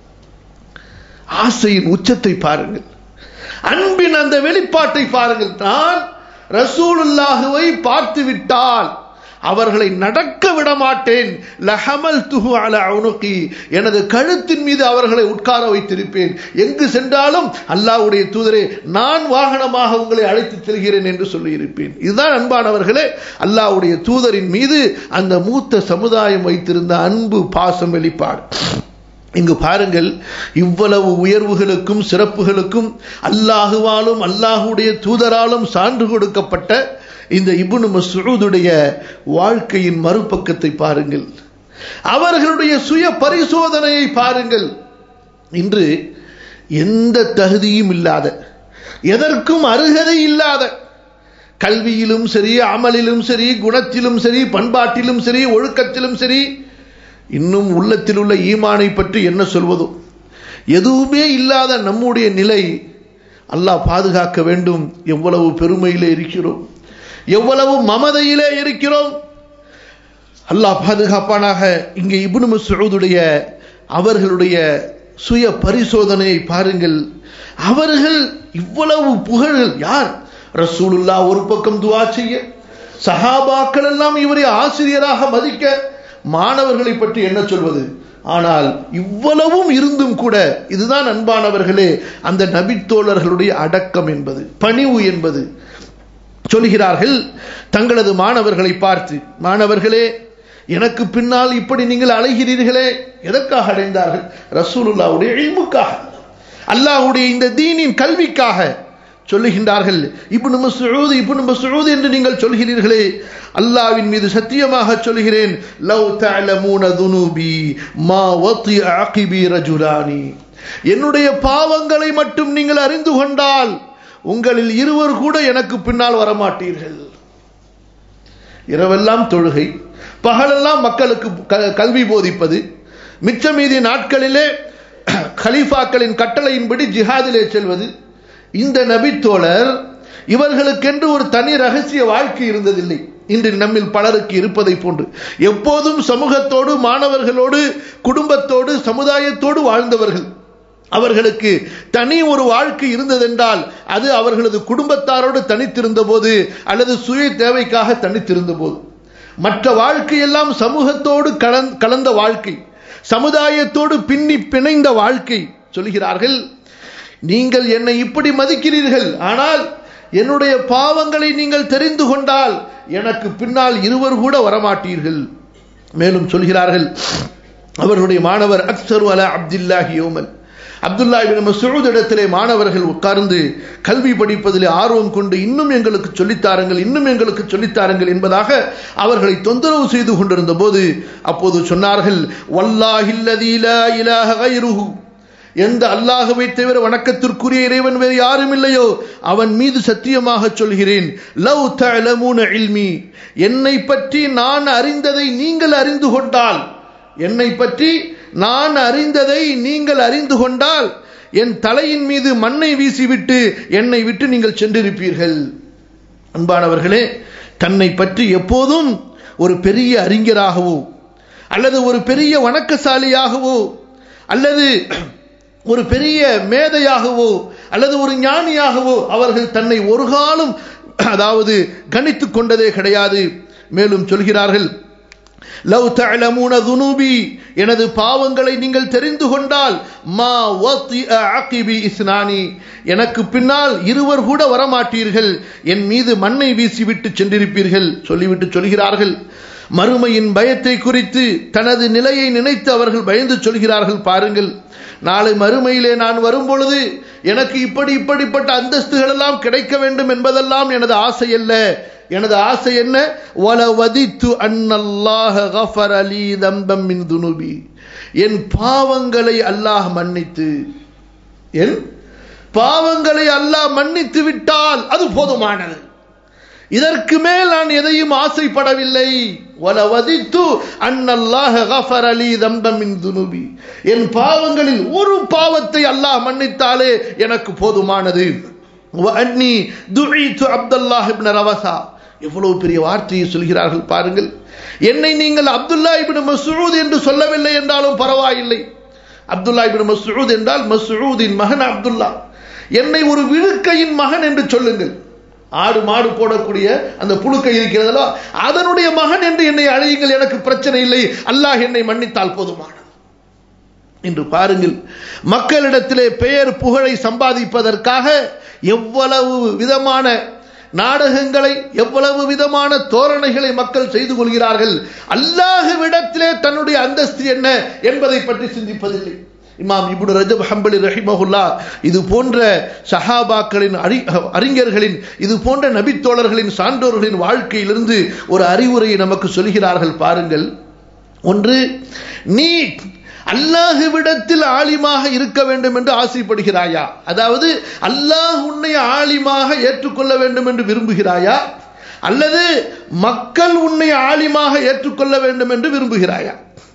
ஆசையின் உச்சத்தை பாருங்கள் அன்பின் அந்த வெளிப்பாட்டை பாருங்கள் நான் ரசூலுல்லாஹுவை பார்த்து விட்டால் அவர்களை நடக்க விட மாட்டேன் லஹமல் துஹு அல உனுகி எனது கழுத்தின் மீது அவர்களை உட்கார வைத்திருப்பேன் எங்கு சென்றாலும் அல்லாஹ்வுடைய தூதரே நான் வாகனமாக உங்களை அழைத்து செல்கிறேன் என்று சொல்லியிருப்பேன் இதுதான் அன்பானவர்களே அல்லாஹ்வுடைய தூதரின் மீது அந்த மூத்த சமுதாயம் வைத்திருந்த அன்பு பாசம் வெளிப்பாடு இங்கு பாருங்கள் இவ்வளவு உயர்வுகளுக்கும் சிறப்புகளுக்கும் அல்லாஹுவாலும் அல்லாஹுடைய தூதராலும் சான்று கொடுக்கப்பட்ட இந்த இபுனு மசூதுடைய வாழ்க்கையின் மறுபக்கத்தை பாருங்கள் அவர்களுடைய சுய பரிசோதனையை பாருங்கள் இன்று எந்த தகுதியும் இல்லாத எதற்கும் அருகதை இல்லாத கல்வியிலும் சரி அமலிலும் சரி குணத்திலும் சரி பண்பாட்டிலும் சரி ஒழுக்கத்திலும் சரி இன்னும் உள்ளத்தில் உள்ள ஈமானை பற்றி என்ன சொல்வதோ எதுவுமே இல்லாத நம்முடைய நிலை அல்லாஹ் பாதுகாக்க வேண்டும் எவ்வளவு பெருமையிலே இருக்கிறோம் எவ்வளவு மமதையிலே இருக்கிறோம் அல்லாஹ் பாதுகாப்பானாக இங்கே இப்னு மசூதுடைய அவர்களுடைய சுய பரிசோதனையை பாருங்கள் அவர்கள் இவ்வளவு புகழ்கள் யார் ரசூலுல்லா ஒரு பக்கம் துவா செய்ய சஹாபாக்கள் எல்லாம் இவரை ஆசிரியராக மதிக்க மாணவர்களை பற்றி என்ன சொல்வது ஆனால் இவ்வளவும் இருந்தும் கூட இதுதான் அன்பானவர்களே அந்த நபித்தோழர்களுடைய அடக்கம் என்பது பணிவு என்பது சொல்கிறார்கள் தங்களது மாணவர்களை பார்த்து மாணவர்களே எனக்கு பின்னால் இப்படி நீங்கள் அலைகிறீர்களே எதற்காக அடைந்தார்கள் ரசூலுல்லாவுடைய இல்முக்காக அல்லாஹுடைய இந்த தீனின் கல்விக்காக சொல்லுகின்றார்கள் இப்னு மஸ்ஊத் இப்னு மஸ்ஊத் என்று நீங்கள் சொல்கிறீர்களே அல்லாஹ்வின் மீது சத்தியமாக சொல்கிறேன் லவ் தஅலமூன துனூபி மா வத்தி அகிபி ரஜுலானி என்னுடைய பாவங்களை மட்டும் நீங்கள் அறிந்து கொண்டால் உங்களில் இருவர் கூட எனக்கு பின்னால் வரமாட்டீர்கள் இரவெல்லாம் தொழுகை பகலெல்லாம் மக்களுக்கு கல்வி போதிப்பது மிச்ச மீதி நாட்களிலே கலீஃபாக்களின் கட்டளையின்படி ஜிஹாதிலே செல்வது இந்த நபித்தோழர் இவர்களுக்கென்று ஒரு தனி ரகசிய வாழ்க்கை இருந்ததில்லை இன்று நம்மில் பலருக்கு இருப்பதை போன்று எப்போதும் சமூகத்தோடு மாணவர்களோடு குடும்பத்தோடு சமுதாயத்தோடு வாழ்ந்தவர்கள் அவர்களுக்கு தனி ஒரு வாழ்க்கை இருந்ததென்றால் அது அவர்களது குடும்பத்தாரோடு தனித்திருந்த போது அல்லது சுய தேவைக்காக தனித்திருந்த போது மற்ற வாழ்க்கையெல்லாம் சமூகத்தோடு கலந்த வாழ்க்கை சமுதாயத்தோடு பின்னி பிணைந்த வாழ்க்கை சொல்கிறார்கள் நீங்கள் என்னை இப்படி மதிக்கிறீர்கள் ஆனால் என்னுடைய பாவங்களை நீங்கள் தெரிந்து கொண்டால் எனக்கு பின்னால் இருவர் கூட வரமாட்டீர்கள் மேலும் சொல்கிறார்கள் அவர்களுடைய மாணவர் அக்சரு அலா அப்துல்லாஹி யோமன் அப்துல்லா இபின் மசூத் இடத்திலே மாணவர்கள் உட்கார்ந்து கல்வி படிப்பதில் ஆர்வம் கொண்டு இன்னும் எங்களுக்கு சொல்லித்தாருங்கள் இன்னும் எங்களுக்கு சொல்லித்தாருங்கள் என்பதாக அவர்களை தொந்தரவு செய்து கொண்டிருந்த போது அப்போது சொன்னார்கள் வல்லாஹில்லதீ லா இலாஹ கைருஹு எந்த அல்லாஹுவை தவிர வணக்கத்திற்குரிய இறைவன் வேறு யாரும் இல்லையோ அவன் மீது சத்தியமாக சொல்கிறேன் லவ் தலமூன இல்மி என்னை பற்றி நான் அறிந்ததை நீங்கள் அறிந்து கொண்டால் என்னை பற்றி நான் அறிந்ததை நீங்கள் அறிந்து கொண்டால் என் தலையின் மீது மண்ணை வீசிவிட்டு என்னை விட்டு நீங்கள் சென்றிருப்பீர்கள் அன்பானவர்களே தன்னை பற்றி எப்போதும் ஒரு பெரிய அறிஞராகவோ அல்லது ஒரு பெரிய வணக்கசாலியாகவோ அல்லது ஒரு பெரிய மேதையாகவோ அல்லது ஒரு ஞானியாகவோ அவர்கள் தன்னை ஒரு காலம் அதாவது கணித்துக் கொண்டதே கிடையாது மேலும் சொல்கிறார்கள் லவ் தஅலமூன துனூபி எனது பாவங்களை நீங்கள் தெரிந்து கொண்டால் மா அகிபி இஸ்னானி எனக்கு பின்னால் இருவர் கூட வரமாட்டீர்கள் என் மீது மண்ணை வீசிவிட்டு சென்றிருப்பீர்கள் சொல்லிவிட்டு சொல்கிறார்கள் மறுமையின் பயத்தை குறித்து தனது நிலையை நினைத்து அவர்கள் பயந்து சொல்கிறார்கள் பாருங்கள் நாளை மறுமையிலே நான் வரும்பொழுது எனக்கு இப்படி இப்படிப்பட்ட அந்தஸ்துகள் எல்லாம் கிடைக்க வேண்டும் என்பதெல்லாம் எனது ஆசை அல்ல எனது ஆசை என்ன வலவதித்து அன்னல்லாஹ கஃபர் அலி தம்பம் மின் துனுபி என் பாவங்களை அல்லாஹ் மன்னித்து என் பாவங்களை அல்லாஹ் மன்னித்து விட்டால் அது போதுமானது இதற்கு மேல் நான் எதையும் ஆசைப்படவில்லை வலவதித்து அன்னல்லாஹ கஃபர் அலி தம்பம் மின் துனுபி என் பாவங்களில் ஒரு பாவத்தை அல்லாஹ் மன்னித்தாலே எனக்கு போதுமானது அன்னி துஇத்து அப்துல்லாஹ் இப்னு ரவசா எவ்வளவு பெரிய வார்த்தையை சொல்கிறார்கள் பாருங்கள் என்னை நீங்கள் அப்துல்லா இபின் மசூத் என்று சொல்லவில்லை என்றாலும் பரவாயில்லை அப்துல்லா இபின் மசூத் என்றால் மசூதின் மகன் அப்துல்லா என்னை ஒரு விழுக்கையின் மகன் என்று சொல்லுங்கள் ஆடு மாடு போடக்கூடிய அந்த புழுக்கை இருக்கிறதோ அதனுடைய மகன் என்று என்னை அழையுங்கள் எனக்கு பிரச்சனை இல்லை அல்லாஹ் என்னை மன்னித்தால் போதுமானது என்று பாருங்கள் மக்களிடத்திலே பெயர் புகழை சம்பாதிப்பதற்காக எவ்வளவு விதமான நாடகங்களை எவ்வளவு விதமான தோரணைகளை மக்கள் செய்து கொள்கிறார்கள் அல்லாஹுவிடத்திலே தன்னுடைய அந்தஸ்து என்ன என்பதை பற்றி சிந்திப்பதில்லை இமாம் இப்னு ரஜப் ஹம்பலி ரஹிமஹுல்லா இது போன்ற சஹாபாக்களின் அறி அறிஞர்களின் இது போன்ற நபித்தோழர்களின் சான்றோர்களின் வாழ்க்கையிலிருந்து ஒரு அறிவுரையை நமக்கு சொல்கிறார்கள் பாருங்கள் ஒன்று நீ அல்லாஹுவிடத்தில் ஆலிமாக இருக்க வேண்டும் என்று ஆசைப்படுகிறாயா அதாவது அல்லாஹ் உன்னை ஆலிமாக ஏற்றுக்கொள்ள வேண்டும் என்று விரும்புகிறாயா அல்லது மக்கள் உன்னை ஆலிமாக ஏற்றுக்கொள்ள வேண்டும் என்று விரும்புகிறாயா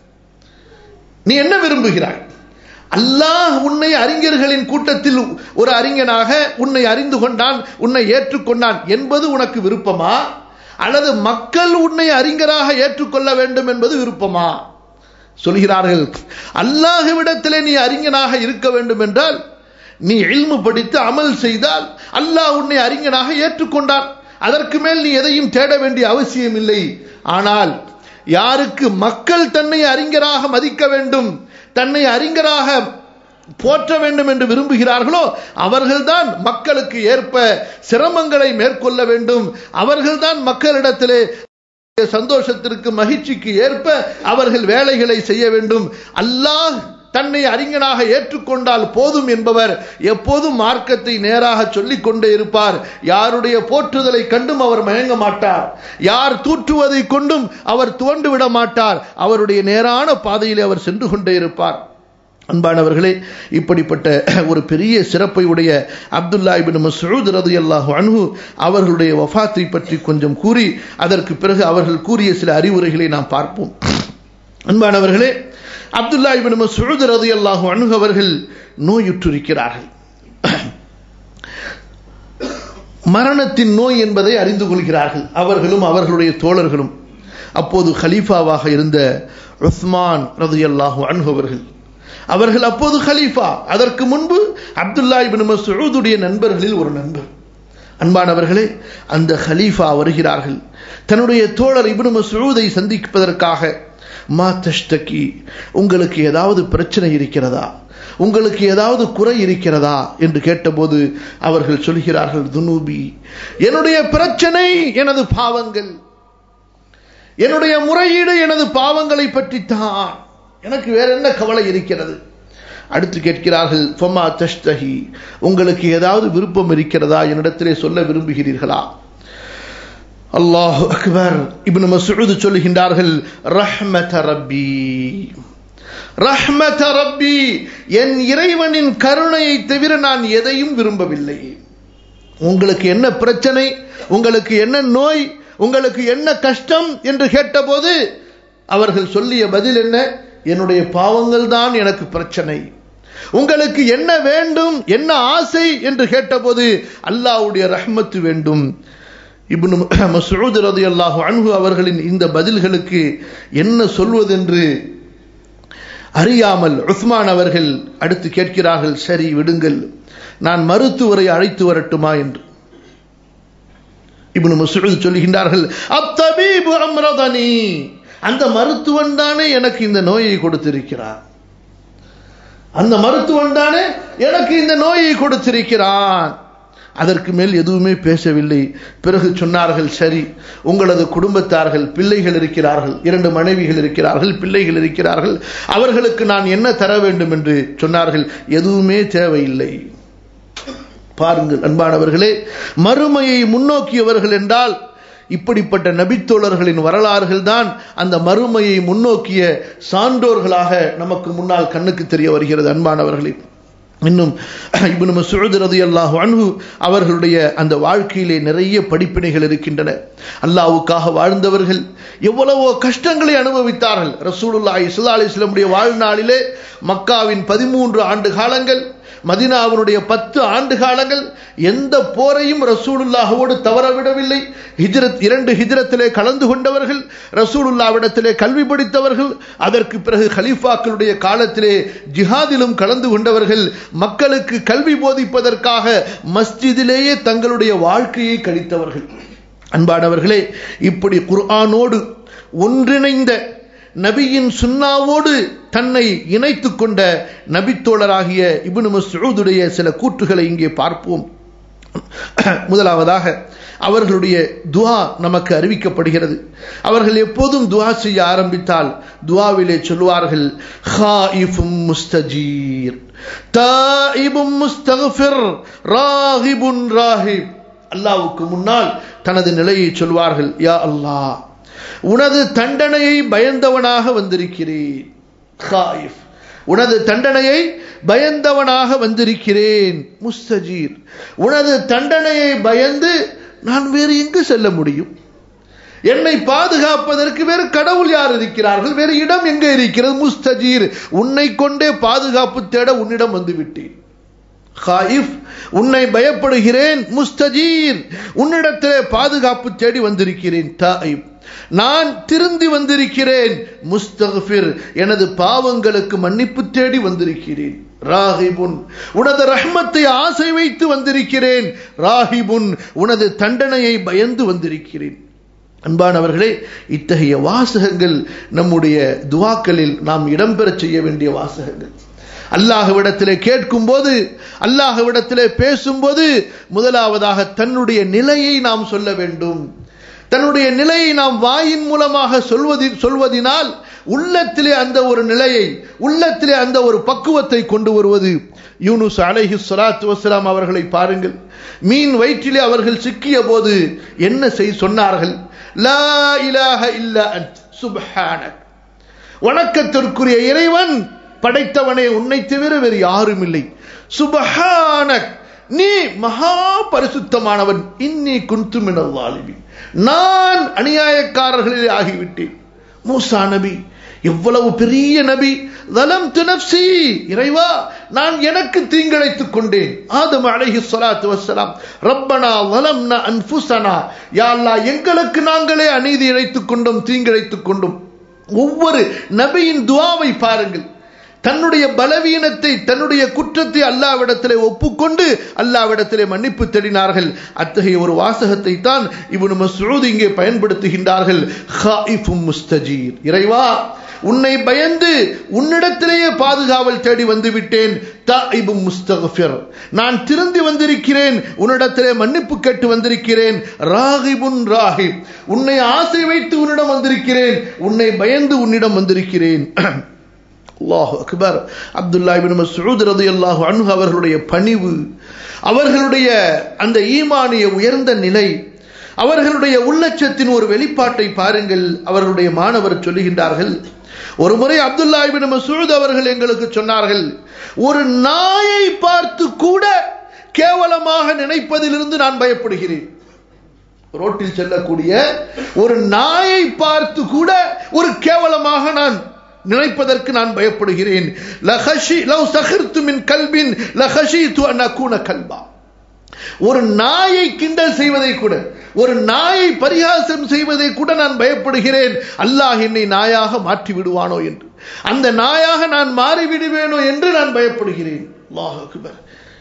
நீ என்ன விரும்புகிறாய் அல்லாஹ் உன்னை அறிஞர்களின் கூட்டத்தில் ஒரு அறிஞனாக உன்னை அறிந்து கொண்டான் உன்னை ஏற்றுக்கொண்டான் என்பது உனக்கு விருப்பமா அல்லது மக்கள் உன்னை அறிஞராக ஏற்றுக்கொள்ள வேண்டும் என்பது விருப்பமா சொல்கிறார்கள் அல்லாஹுவிடத்திலே நீ அறிஞனாக இருக்க வேண்டும் என்றால் நீ இல்மு படித்து அமல் செய்தால் அல்லாஹ் உன்னை அறிஞனாக ஏற்றுக்கொண்டான் அதற்கு மேல் நீ எதையும் தேட வேண்டிய அவசியம் இல்லை ஆனால் யாருக்கு மக்கள் தன்னை அறிஞராக மதிக்க வேண்டும் தன்னை அறிஞராக போற்ற வேண்டும் என்று விரும்புகிறார்களோ அவர்கள்தான் மக்களுக்கு ஏற்ப சிரமங்களை மேற்கொள்ள வேண்டும் அவர்கள்தான் மக்களிடத்திலே சந்தோஷத்திற்கு மகிழ்ச்சிக்கு ஏற்ப அவர்கள் வேலைகளை செய்ய வேண்டும் அல்லாஹ் தன்னை அறிஞனாக ஏற்றுக்கொண்டால் போதும் என்பவர் எப்போதும் மார்க்கத்தை நேராக சொல்லிக் கொண்டே இருப்பார் யாருடைய போற்றுதலை கண்டும் அவர் மயங்க மாட்டார் யார் தூற்றுவதை கொண்டும் அவர் துவண்டு விட மாட்டார் அவருடைய நேரான பாதையிலே அவர் சென்று கொண்டே இருப்பார் அன்பானவர்களே இப்படிப்பட்ட ஒரு பெரிய சிறப்பை உடைய அப்துல்லா இபின் மசூத் ரது அல்லாஹு அன்ஹு அவர்களுடைய வஃத்தை பற்றி கொஞ்சம் கூறி அதற்கு பிறகு அவர்கள் கூறிய சில அறிவுரைகளை நாம் பார்ப்போம் அன்பானவர்களே அப்துல்லா இபின் மசூத் ரது அல்லாஹு அன்ஹு அவர்கள் நோயுற்றிருக்கிறார்கள் மரணத்தின் நோய் என்பதை அறிந்து கொள்கிறார்கள் அவர்களும் அவர்களுடைய தோழர்களும் அப்போது ஹலீஃபாவாக இருந்த உஸ்மான் ரது அல்லாஹு அன்ஹு அவர்கள் அவர்கள் அப்போது ஹலீஃபா அதற்கு முன்பு அப்துல்லா இபின் மசூதுடைய நண்பர்களில் ஒரு நண்பர் அன்பானவர்களே அந்த ஹலீஃபா வருகிறார்கள் தன்னுடைய தோழர் இபின் மசூதை சந்திப்பதற்காக மா தஷ்டகி உங்களுக்கு ஏதாவது பிரச்சனை இருக்கிறதா உங்களுக்கு ஏதாவது குறை இருக்கிறதா என்று கேட்டபோது அவர்கள் சொல்கிறார்கள் துனூபி என்னுடைய பிரச்சனை எனது பாவங்கள் என்னுடைய முறையீடு எனது பாவங்களை பற்றித்தான் எனக்கு வேற என்ன கவலை இருக்கிறது அடுத்து கேட்கிறார்கள் ஃபமா தஷ்தஹி உங்களுக்கு ஏதாவது விருப்பம் இருக்கிறதா என்னிடத்திலே சொல்ல விரும்புகிறீர்களா அல்லாஹ் அக்பர் இப்னு மசூத் சொல்லுகின்றார்கள் ரஹ்மத ரப்பி ரஹ்மத ரப்பி என் இறைவனின் கருணையை தவிர நான் எதையும் விரும்பவில்லை உங்களுக்கு என்ன பிரச்சனை உங்களுக்கு என்ன நோய் உங்களுக்கு என்ன கஷ்டம் என்று கேட்டபோது அவர்கள் சொல்லிய பதில் என்ன என்னுடைய பாவங்கள் தான் எனக்கு பிரச்சனை உங்களுக்கு என்ன வேண்டும் என்ன ஆசை என்று கேட்டபோது அல்லாஹ்வுடைய ரஹ்மத்து வேண்டும் இப்னு மஸ்ஊத் ரலியல்லாஹு அன்ஹு அவர்களின் இந்த பதில்களுக்கு என்ன சொல்வதென்று அறியாமல் உஸ்மான் அவர்கள் அடுத்து கேட்கிறார்கள் சரி விடுங்கள் நான் மருத்துவரை அழைத்து வரட்டுமா என்று இப்னு மஸ்ஊத் சொல்லுகின்றார்கள் அத்தபீபு அம்ரதனி அந்த மருத்துவன் தானே எனக்கு இந்த நோயை கொடுத்திருக்கிறார் அந்த மருத்துவன் தானே எனக்கு இந்த நோயை கொடுத்திருக்கிறான் அதற்கு மேல் எதுவுமே பேசவில்லை பிறகு சொன்னார்கள் சரி உங்களது குடும்பத்தார்கள் பிள்ளைகள் இருக்கிறார்கள் இரண்டு மனைவிகள் இருக்கிறார்கள் பிள்ளைகள் இருக்கிறார்கள் அவர்களுக்கு நான் என்ன தர வேண்டும் என்று சொன்னார்கள் எதுவுமே தேவையில்லை பாருங்கள் அன்பானவர்களே மறுமையை முன்னோக்கியவர்கள் என்றால் இப்படிப்பட்ட நபித்தோழர்களின் வரலாறுகள் தான் அந்த மறுமையை முன்னோக்கிய சான்றோர்களாக நமக்கு முன்னால் கண்ணுக்கு தெரிய வருகிறது அன்பானவர்களே இன்னும் இப்னு மஸ்ஊத் ரலியல்லாஹு அன்ஹு அவர்களுடைய அந்த வாழ்க்கையிலே நிறைய படிப்பினைகள் இருக்கின்றன அல்லாஹ்வுக்காக வாழ்ந்தவர்கள் எவ்வளவோ கஷ்டங்களை அனுபவித்தார்கள் ரசூலுல்லாஹி ஸல்லல்லாஹு அலைஹி வஸல்லமுடைய வாழ்நாளிலே மக்காவின் பதிமூன்று ஆண்டு காலங்கள் மதினாவினுடைய பத்து ஆண்டு காலங்கள் எந்த போரையும் ரசூலுல்லாஹோடு தவறவிடவில்லை ஹிஜ்ரத் இரண்டு ஹிஜ்ரத்திலே கலந்து கொண்டவர்கள் ரசூலுல்லாவிடத்திலே கல்வி படித்தவர்கள் அதற்கு பிறகு ஹலீஃபாக்களுடைய காலத்திலே ஜிஹாதிலும் கலந்து கொண்டவர்கள் மக்களுக்கு கல்வி போதிப்பதற்காக மஸ்ஜிதிலேயே தங்களுடைய வாழ்க்கையை கழித்தவர்கள் அன்பானவர்களே இப்படி குர்ஆனோடு ஒன்றிணைந்த நபியின் சுன்னாவோடு தன்னை இணைத்துக் கொண்ட நபித்தோழராகிய இப்னு மஸ்ஊதுடைய சில கூற்றுகளை இங்கே பார்ப்போம் முதலாவதாக அவர்களுடைய துவா நமக்கு அறிவிக்கப்படுகிறது அவர்கள் எப்போதும் துவா செய்ய ஆரம்பித்தால் துவாவிலே சொல்வார்கள் ஹாயிஃபும் முஸ்தஜீர் தாயிபும் முஸ்தகஃபிர் ராகிபுன் ராஹிப் அல்லாவுக்கு முன்னால் தனது நிலையை சொல்வார்கள் யா அல்லாஹ் உனது தண்டனையை பயந்தவனாக வந்திருக்கிறேன் ஹாயிஃப் உனது தண்டனையை பயந்தவனாக வந்திருக்கிறேன் முஸ்தஜீர் உனது தண்டனையை பயந்து நான் வேறு எங்கு செல்ல முடியும் என்னை பாதுகாப்பதற்கு வேறு கடவுள் யார் இருக்கிறார்கள் வேறு இடம் எங்கே இருக்கிறது முஸ்தஜீர் உன்னை கொண்டே பாதுகாப்பு தேட உன்னிடம் வந்து விட்டேன் ஹாயிஃப் உன்னை பயப்படுகிறேன் முஸ்தஜீர் உன்னிடத்திலே பாதுகாப்பு தேடி வந்திருக்கிறேன் தாயிப் நான் திருந்தி வந்திருக்கிறேன் முஸ்தகபிர் எனது பாவங்களுக்கு மன்னிப்பு தேடி வந்திருக்கிறேன் ராஹிபுன் உனது ரஹ்மத்தை ஆசை வைத்து வந்திருக்கிறேன் ராஹிபுன் உனது தண்டனையை பயந்து வந்திருக்கிறேன் அன்பானவர்களே இத்தகைய வாசகங்கள் நம்முடைய துவாக்களில் நாம் இடம்பெறச் செய்ய வேண்டிய வாசகங்கள் அல்லாஹ்விடத்திலே கேட்கும் போது அல்லாஹ்விடத்திலே பேசும்போது முதலாவதாக தன்னுடைய நிலையை நாம் சொல்ல வேண்டும் தன்னுடைய நிலையை நாம் வாயின் மூலமாக சொல்வதி சொல்வதினால் உள்ளத்திலே அந்த ஒரு நிலையை உள்ளத்திலே அந்த ஒரு பக்குவத்தை கொண்டு வருவது யூனுஸ் அலைஹி சலாத்து வசலாம் அவர்களை பாருங்கள் மீன் வயிற்றிலே அவர்கள் சிக்கிய போது என்ன செய் சொன்னார்கள் லா இலாஹ இல்லா அன்த் சுப்ஹானக் வணக்கத்திற்குரிய இறைவன் படைத்தவனே உன்னை தவிர வேறு யாரும் இல்லை சுபஹானக் நீ மகா பரிசுத்தமானவன் இன்னி குந்து மினல்லாலிபி நான் அநியாயக்காரர்களிலே ஆகிவிட்டேன் மூசா நபி எவ்வளவு பெரிய நபி தலம் துனப்சி இறைவா நான் எனக்கு தீங்கிழைத்துக் கொண்டேன் ஆதம் அலைஹி ஸலாத்து வஸ்ஸலாம் ரப்பனா வலம்னா அன்ஃபுஸனா யா அல்லாஹ் எங்களுக்கு நாங்களே அநீதி இழைத்துக் கொண்டோம் தீங்கிழைத்துக் கொண்டோம் ஒவ்வொரு நபியின் துவாவை பாருங்கள் தன்னுடைய பலவீனத்தை தன்னுடைய குற்றத்தை அல்லாவிடத்திலே ஒப்புக்கொண்டு அல்லாவிடத்திலே மன்னிப்பு தேடினார்கள் அத்தகைய ஒரு வாசகத்தை தான் இவனு மசூத் இங்கே பயன்படுத்துகின்றார்கள் ஹாயிஃபும் முஸ்தஜீர் இறைவா உன்னை பயந்து உன்னிடத்திலேயே பாதுகாவல் தேடி வந்து விட்டேன் தாயிபும் முஸ்தகஃபிர் நான் திருந்தி வந்திருக்கிறேன் உன்னிடத்திலே மன்னிப்பு கேட்டு வந்திருக்கிறேன் ராகிபுன் ராகிப் உன்னை ஆசை வைத்து உன்னிடம் வந்திருக்கிறேன் உன்னை பயந்து உன்னிடம் வந்திருக்கிறேன் அல்லாஹ் அக்பர் அப்துல்லா இபின் மசூத் ரலியல்லாஹு அன்ஹு அவர்களுடைய பணிவு அவர்களுடைய அந்த ஈமானிய உயர்ந்த நிலை அவர்களுடைய உள்ளச்சத்தின் ஒரு வெளிப்பாட்டை பாருங்கள் அவர்களுடைய மாணவர் சொல்லுகின்றார்கள் ஒரு முறை அப்துல்லா இபின் மசூத் அவர்கள் எங்களுக்கு சொன்னார்கள் ஒரு நாயை பார்த்து கூட கேவலமாக நினைப்பதிலிருந்து நான் பயப்படுகிறேன் ரோட்டில் செல்லக்கூடிய ஒரு நாயை பார்த்து கூட ஒரு கேவலமாக நான் நினைப்பதற்கு நான் பயப்படுகிறேன் லஹஷி லவ் சஹிர்த்து மின் கல்பின் லஹஷி து அனகூன கல்பா ஒரு நாயை கிண்டல் செய்வதை கூட ஒரு நாயை பரிகாசம் செய்வதை கூட நான் பயப்படுகிறேன் அல்லாஹ் என்னை நாயாக மாற்றி விடுவானோ என்று அந்த நாயாக நான் மாறி விடுவேனோ என்று நான் பயப்படுகிறேன் அல்லாஹ் அக்பர்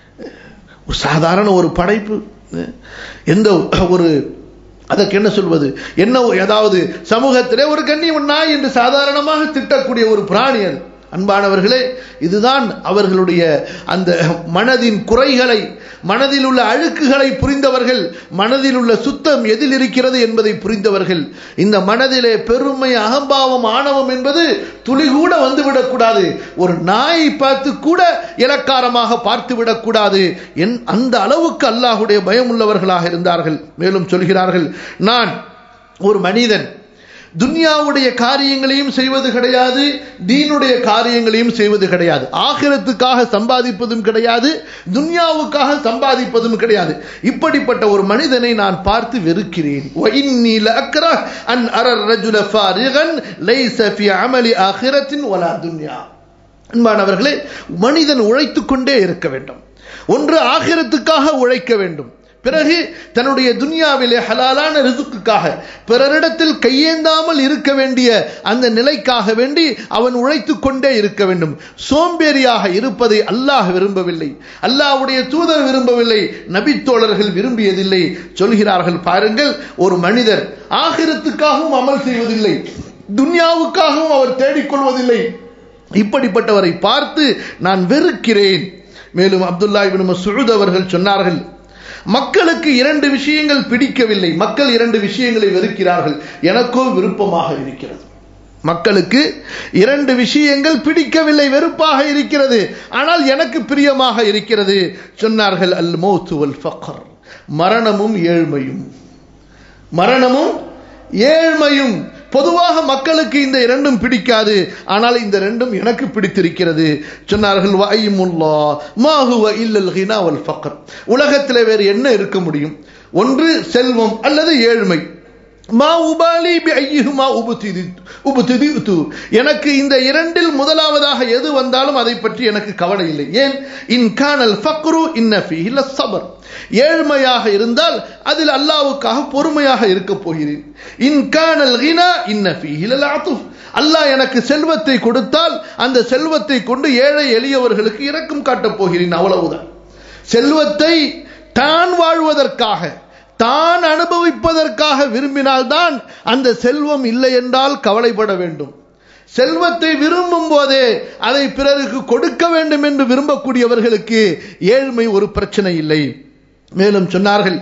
சாதாரண ஒரு படைப்பு எந்த ஒரு அதற்கு என்ன சொல்வது என்ன ஏதாவது சமூகத்திலே ஒரு கண்ணியம் நாய் என்று சாதாரணமாக திட்டக்கூடிய ஒரு பிராணி அது அன்பானவர்களே இதுதான் அவர்களுடைய அந்த மனதின் குறைகளை மனதில் உள்ள அழுக்குகளை புரிந்தவர்கள் மனதில் உள்ள சுத்தம் எதில் இருக்கிறது என்பதை புரிந்தவர்கள் இந்த மனதிலே பெருமை அகம்பாவம் ஆணவம் என்பது துளி கூட வந்துவிடக்கூடாது ஒரு நாயை பார்த்து கூட இலக்காரமாக பார்த்து விடக்கூடாது என் அந்த அளவுக்கு அல்லாஹுடைய பயம் உள்ளவர்களாக இருந்தார்கள் மேலும் சொல்கிறார்கள் நான் ஒரு மனிதன் துன்யாவுடைய காரியங்களையும் செய்வது கிடையாது தீனுடைய காரியங்களையும் செய்வது கிடையாது ஆகிரத்துக்காக சம்பாதிப்பதும் கிடையாது துன்யாவுக்காக சம்பாதிப்பதும் கிடையாது இப்படிப்பட்ட ஒரு மனிதனை நான் பார்த்து வெறுக்கிறேன் அன் அரர் ரஜுல ஃபாரிகன் லைஸ ஃபி அமலி ஆகிரத்தின் வலா துன்யா அன்பானவர்களே மனிதன் உழைத்துக் கொண்டே இருக்க வேண்டும் ஒன்று ஆகிரத்துக்காக உழைக்க வேண்டும் பிறகு தன்னுடைய துனியாவிலே ஹலாலான ரிசுக்குக்காக பிறரிடத்தில் கையேந்தாமல் இருக்க வேண்டிய அந்த நிலைக்காக வேண்டி அவன் உழைத்து கொண்டே இருக்க வேண்டும் சோம்பேறியாக இருப்பதை அல்லாஹ் விரும்பவில்லை அல்லாஹ்வுடைய தூதர் விரும்பவில்லை நபித்தோழர்கள் விரும்பியதில்லை சொல்கிறார்கள் பாருங்கள் ஒரு மனிதர் ஆகிரத்துக்காகவும் அமல் செய்வதில்லை துன்யாவுக்காகவும் அவர் தேடிக்கொள்வதில்லை இப்படிப்பட்டவரை பார்த்து நான் வெறுக்கிறேன் மேலும் அப்துல்லா இபின் மசூத் அவர்கள் சொன்னார்கள் மக்களுக்கு இரண்டு விஷயங்கள் பிடிக்கவில்லை மக்கள் இரண்டு விஷயங்களை வெறுக்கிறார்கள் எனக்கோ விருப்பமாக இருக்கிறது மக்களுக்கு இரண்டு விஷயங்கள் பிடிக்கவில்லை வெறுப்பாக இருக்கிறது ஆனால் எனக்கு பிரியமாக இருக்கிறது சொன்னார்கள் அல் மௌத்து வல் ஃபக்ர் மரணமும் ஏழ்மையும் மரணமும் ஏழ்மையும் பொதுவாக மக்களுக்கு இந்த இரண்டும் பிடிக்காது ஆனால் இந்த ரெண்டும் எனக்கு பிடித்திருக்கிறது சொன்னார்கள் வாயுமுல்லா மாஹுவ இல்லல் ஹினா வல் ஃபக்ர் உலகத்தில் வேறு என்ன இருக்க முடியும் ஒன்று செல்வம் அல்லது ஏழ்மை மா உபாலி பி ஐயுமா உபுதிது உபுதிது எனக்கு இந்த இரண்டில் முதலாவதாக எது வந்தாலும் அதை பற்றி எனக்கு கவலை இல்லை ஏன் இன் கானல் ஃபக்ரு இன்னஃபி இல்ல சபர் ஏழ்மையாக இருந்தால் அதில் அல்லாவுக்காக பொறுமையாக இருக்க போகிறேன் இன் கானல் கினா இன்னஃபி இல்ல ஆத்துஃப் அல்லாஹ் எனக்கு செல்வத்தை கொடுத்தால் அந்த செல்வத்தை கொண்டு ஏழை எளியவர்களுக்கு இரக்கம் காட்டப் போகிறேன் அவ்வளவுதான் செல்வத்தை தான் வாழ்வதற்காக தான் அனுபவிப்பதற்காக விரும்பினால்தான் அந்த செல்வம் இல்லை என்றால் கவலைப்பட வேண்டும் செல்வத்தை விரும்பும் போதே அதை பிறருக்கு கொடுக்க வேண்டும் என்று விரும்பக்கூடியவர்களுக்கு ஏழ்மை ஒரு பிரச்சனை இல்லை மேலும் சொன்னார்கள்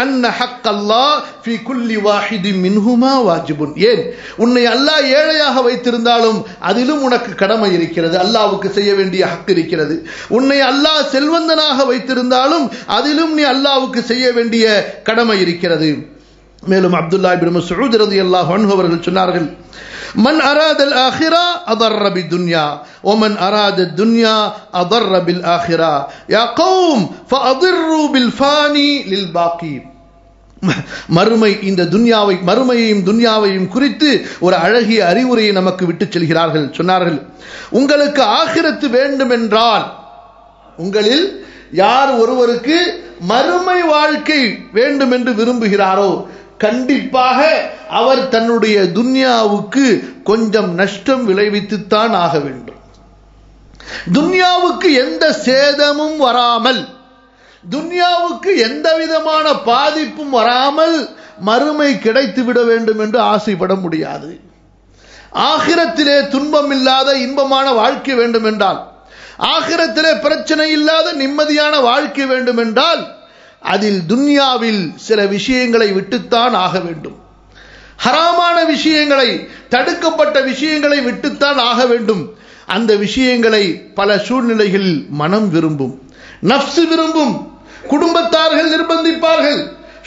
ஏன் உன்னை அல்லாஹ் ஏழையாக வைத்திருந்தாலும் அதிலும் உனக்கு கடமை இருக்கிறது அல்லாவுக்கு செய்ய வேண்டிய ஹக்கு இருக்கிறது உன்னை அல்லாஹ் செல்வந்தனாக வைத்திருந்தாலும் அதிலும் நீ அல்லாவுக்கு செய்ய வேண்டிய கடமை இருக்கிறது மேலும் அப்துல்லா இபின் மசூத் ரலியல்லாஹு அன்ஹு அவர்கள் சொன்னார்கள் من أراد الآخرة أضر بالدنيا ومن أراد الدنيا أضر بالآخرة يا قوم فأضروا بالفاني للباقي மறுமை இந்த துன்யாவை மறுமையையும் துன்யாவையும் குறித்து ஒரு அழகிய அறிவுரையை நமக்கு விட்டு செல்கிறார்கள் சொன்னார்கள் உங்களுக்கு ஆகிரத்து வேண்டும் என்றால் உங்களில் யார் ஒருவருக்கு மறுமை வாழ்க்கை வேண்டும் என்று விரும்புகிறாரோ கண்டிப்பாக அவர் தன்னுடைய துன்யாவுக்கு கொஞ்சம் நஷ்டம் விளைவித்துத்தான் ஆக வேண்டும் துன்யாவுக்கு எந்த சேதமும் வராமல் துன்யாவுக்கு எந்த விதமான பாதிப்பும் வராமல் மறுமை கிடைத்து விட வேண்டும் என்று ஆசைப்பட முடியாது ஆகிரத்திலே துன்பம் இல்லாத இன்பமான வாழ்க்கை வேண்டும் என்றால் ஆகிரத்திலே பிரச்சனை இல்லாத நிம்மதியான வாழ்க்கை வேண்டும் என்றால் அதில் துன்யாவில் சில விஷயங்களை விட்டுத்தான் ஆக வேண்டும் ஹராமான விஷயங்களை தடுக்கப்பட்ட விஷயங்களை விட்டுத்தான் ஆக வேண்டும் அந்த விஷயங்களை பல சூழ்நிலைகளில் மனம் விரும்பும் நப்சு விரும்பும் குடும்பத்தார்கள் நிர்பந்திப்பார்கள்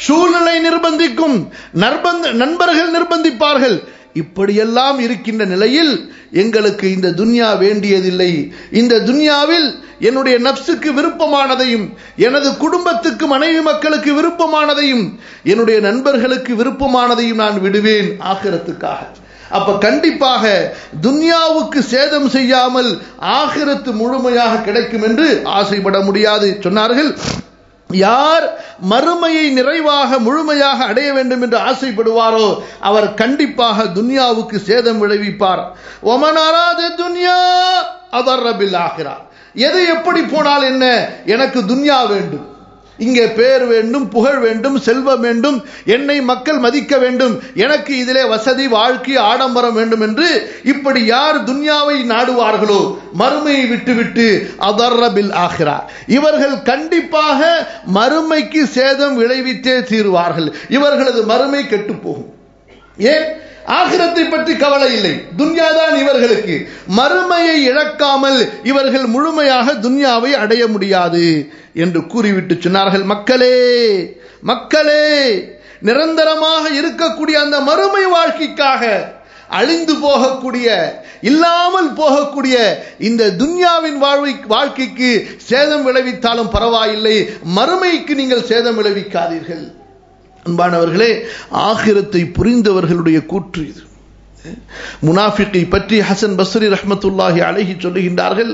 சூழ்நிலை நிர்பந்திக்கும் நர்பந்த நண்பர்கள் நிர்பந்திப்பார்கள் இப்படியெல்லாம் இருக்கின்ற நிலையில் எங்களுக்கு இந்த துன்யா வேண்டியதில்லை இந்த துன்யாவில் என்னுடைய நப்சுக்கு விருப்பமானதையும் எனது குடும்பத்துக்கு மனைவி மக்களுக்கு விருப்பமானதையும் என்னுடைய நண்பர்களுக்கு விருப்பமானதையும் நான் விடுவேன் ஆகிரத்துக்காக அப்ப கண்டிப்பாக துன்யாவுக்கு சேதம் செய்யாமல் ஆகிரத்து முழுமையாக கிடைக்கும் என்று ஆசைப்பட முடியாது சொன்னார்கள் யார் மறுமையை நிறைவாக முழுமையாக அடைய வேண்டும் என்று ஆசைப்படுவாரோ அவர் கண்டிப்பாக துன்யாவுக்கு சேதம் விளைவிப்பார் ஒமனாராத துன்யா அவர் ரபில் ஆகிறார் எது எப்படி போனால் என்ன எனக்கு துன்யா வேண்டும் இங்கே பேர் வேண்டும் புகழ் வேண்டும் செல்வம் வேண்டும் என்னை மக்கள் மதிக்க வேண்டும் எனக்கு இதிலே வசதி வாழ்க்கை ஆடம்பரம் வேண்டும் என்று இப்படி யார் துன்யாவை நாடுவார்களோ மறுமையை விட்டுவிட்டு அதர்ரபில் ஆகிறார் இவர்கள் கண்டிப்பாக மறுமைக்கு சேதம் விளைவித்தே தீருவார்கள் இவர்களது மறுமை கெட்டு போகும் ஏன் ஆகிரத்தை பற்றி கவலை இல்லை துன்யாதான் இவர்களுக்கு மறுமையை இழக்காமல் இவர்கள் முழுமையாக துன்யாவை அடைய முடியாது என்று கூறிவிட்டு சொன்னார்கள் மக்களே மக்களே நிரந்தரமாக இருக்கக்கூடிய அந்த மறுமை வாழ்க்கைக்காக அழிந்து போகக்கூடிய இல்லாமல் போகக்கூடிய இந்த துன்யாவின் வாழ்வை வாழ்க்கைக்கு சேதம் விளைவித்தாலும் பரவாயில்லை மறுமைக்கு நீங்கள் சேதம் விளைவிக்காதீர்கள் அன்பானவர்களே ஆகிரத்தை புரிந்தவர்களுடைய கூற்று இது முனாஃபிக்கை பற்றி ஹசன் பஸ்ரி ரஹமத்துல்லாஹி அழகி சொல்லுகின்றார்கள்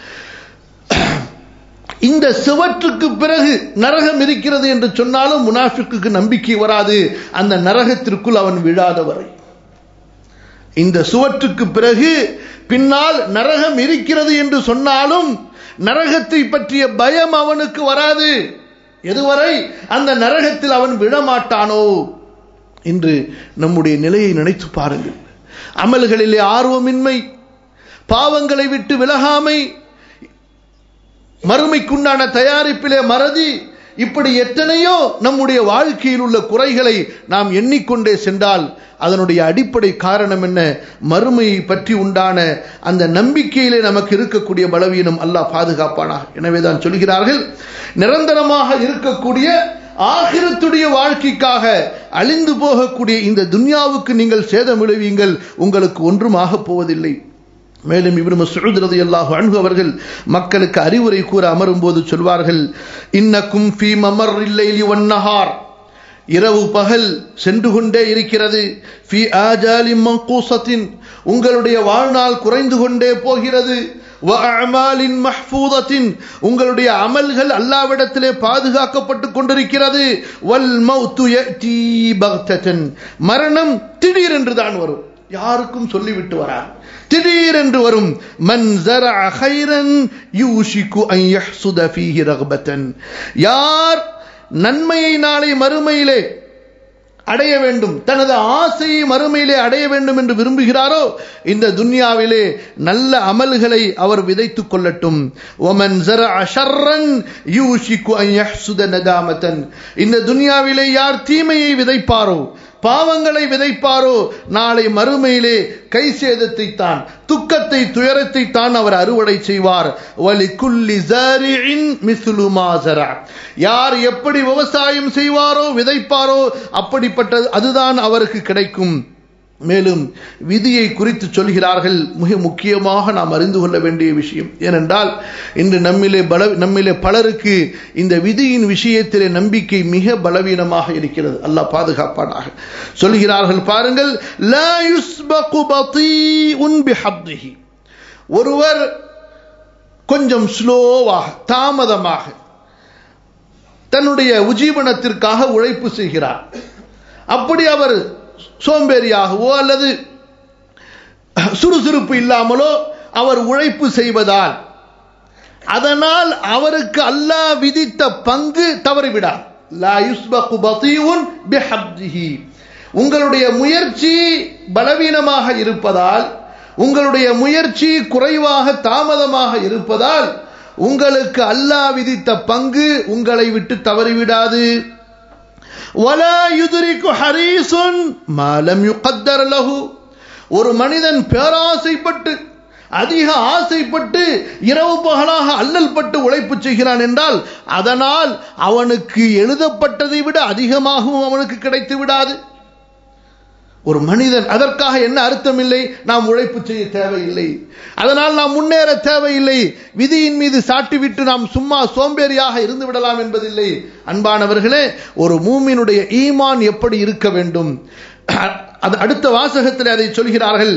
இந்த சுவற்றுக்கு பிறகு நரகம் இருக்கிறது என்று சொன்னாலும் முனாஃபிக்கு நம்பிக்கை வராது அந்த நரகத்திற்குள் அவன் விழாத வரை இந்த சுவற்றுக்கு பிறகு பின்னால் நரகம் இருக்கிறது என்று சொன்னாலும் நரகத்தை பற்றிய பயம் அவனுக்கு வராது எதுவரை அந்த நரகத்தில் அவன் விழமாட்டானோ என்று நம்முடைய நிலையை நினைத்து பாருங்கள் அமல்களிலே ஆர்வமின்மை பாவங்களை விட்டு விலகாமை மறுமைக்குண்டான தயாரிப்பிலே மறதி இப்படி எத்தனையோ நம்முடைய வாழ்க்கையில் உள்ள குறைகளை நாம் எண்ணிக்கொண்டே சென்றால் அதனுடைய அடிப்படை காரணம் என்ன மறுமையை பற்றி உண்டான அந்த நம்பிக்கையிலே நமக்கு இருக்கக்கூடிய பலவீனம் அல்லாஹ் பாதுகாப்பானாக எனவேதான் சொல்கிறார்கள் நிரந்தரமாக இருக்கக்கூடிய ஆகிரத்துடைய வாழ்க்கைக்காக அழிந்து போகக்கூடிய இந்த துன்யாவுக்கு நீங்கள் சேதம் விளைவீங்கள் உங்களுக்கு ஒன்றும் ஆகப் போவதில்லை மேலும் இவரு மசூத் ரதி அல்லாஹு அன்பு அவர்கள் மக்களுக்கு அறிவுரை கூற அமரும் போது சொல்வார்கள் இன்னக்கும் ஃபீ மமர் இல்லைலி ஒன்னஹார் இரவு பகல் சென்று கொண்டே இருக்கிறது ஃபி ஆஜாலி மங்கூசத்தின் உங்களுடைய வாழ்நாள் குறைந்து கொண்டே போகிறது வஅமாலின் மஹ்ஃபூதத்தின் உங்களுடைய அமல்கள் அல்லாவிடத்திலே பாதுகாக்கப்பட்டு கொண்டிருக்கிறது வல் மௌத்து யஅதி பக்தன் மரணம் திடீரென்று தான் வரும் யாருக்கும் சொல்லிவிட்டு வரார் திடீரென்று வரும் மன் ஜரஅ கைரன் யூஷிகு அன் யஹ்சுத ஃபீஹி ரக்பத்தன் யார் நன்மையை நாளை மறுமையிலே அடைய வேண்டும் தனது ஆசையை மறுமையிலே அடைய வேண்டும் என்று விரும்புகிறாரோ இந்த துன்யாவிலே நல்ல அமல்களை அவர் விதைத்துக் கொள்ளட்டும் ஒமன் யூஷிக்கு நதாமத்தன் இந்த துன்யாவிலே யார் தீமையை விதைப்பாரோ பாவங்களை விதைப்பாரோ நாளை மறுமையிலே கை சேதத்தை தான் துக்கத்தை துயரத்தை தான் அவர் அறுவடை செய்வார் வலி குல்லி யார் எப்படி விவசாயம் செய்வாரோ விதைப்பாரோ அப்படிப்பட்டது அதுதான் அவருக்கு கிடைக்கும் மேலும் விதியை குறித்து சொல்கிறார்கள் மிக முக்கியமாக நாம் அறிந்து கொள்ள வேண்டிய விஷயம் ஏனென்றால் இன்று நம்மிலே பல நம்மிலே பலருக்கு இந்த விதியின் விஷயத்திலே நம்பிக்கை மிக பலவீனமாக இருக்கிறது அல்லாஹ் பாதுகாப்பானாக சொல்கிறார்கள் பாருங்கள் ஒருவர் கொஞ்சம் ஸ்லோவாக தாமதமாக தன்னுடைய உஜீவனத்திற்காக உழைப்பு செய்கிறார் அப்படி அவர் சோம்பேறியாகவோ அல்லது சுறுசுறுப்பு இல்லாமலோ அவர் உழைப்பு செய்வதால் அதனால் அவருக்கு அல்லாஹ் விதித்த பங்கு தவறிவிடார் உங்களுடைய முயற்சி பலவீனமாக இருப்பதால் உங்களுடைய முயற்சி குறைவாக தாமதமாக இருப்பதால் உங்களுக்கு அல்லாஹ் விதித்த பங்கு உங்களை விட்டு தவறிவிடாது ولا يدرك حريص ما لم يقدر له ஒரு மனிதன் பேராசைப்பட்டு அதிக ஆசைப்பட்டு இரவு பகலாக அல்லல் பட்டு உழைப்பு செய்கிறான் என்றால் அதனால் அவனுக்கு எழுதப்பட்டதை விட அதிகமாகவும் அவனுக்கு கிடைத்து விடாது ஒரு மனிதன் அதற்காக என்ன அர்த்தம் இல்லை நாம் உழைப்பு செய்ய தேவையில்லை அதனால் நாம் முன்னேற தேவையில்லை விதியின் மீது சாட்டிவிட்டு நாம் சும்மா சோம்பேறியாக இருந்து விடலாம் என்பதில்லை அன்பானவர்களே ஒரு மூமினுடைய ஈமான் எப்படி இருக்க வேண்டும் அது அடுத்த வாசகத்தில் அதை சொல்கிறார்கள்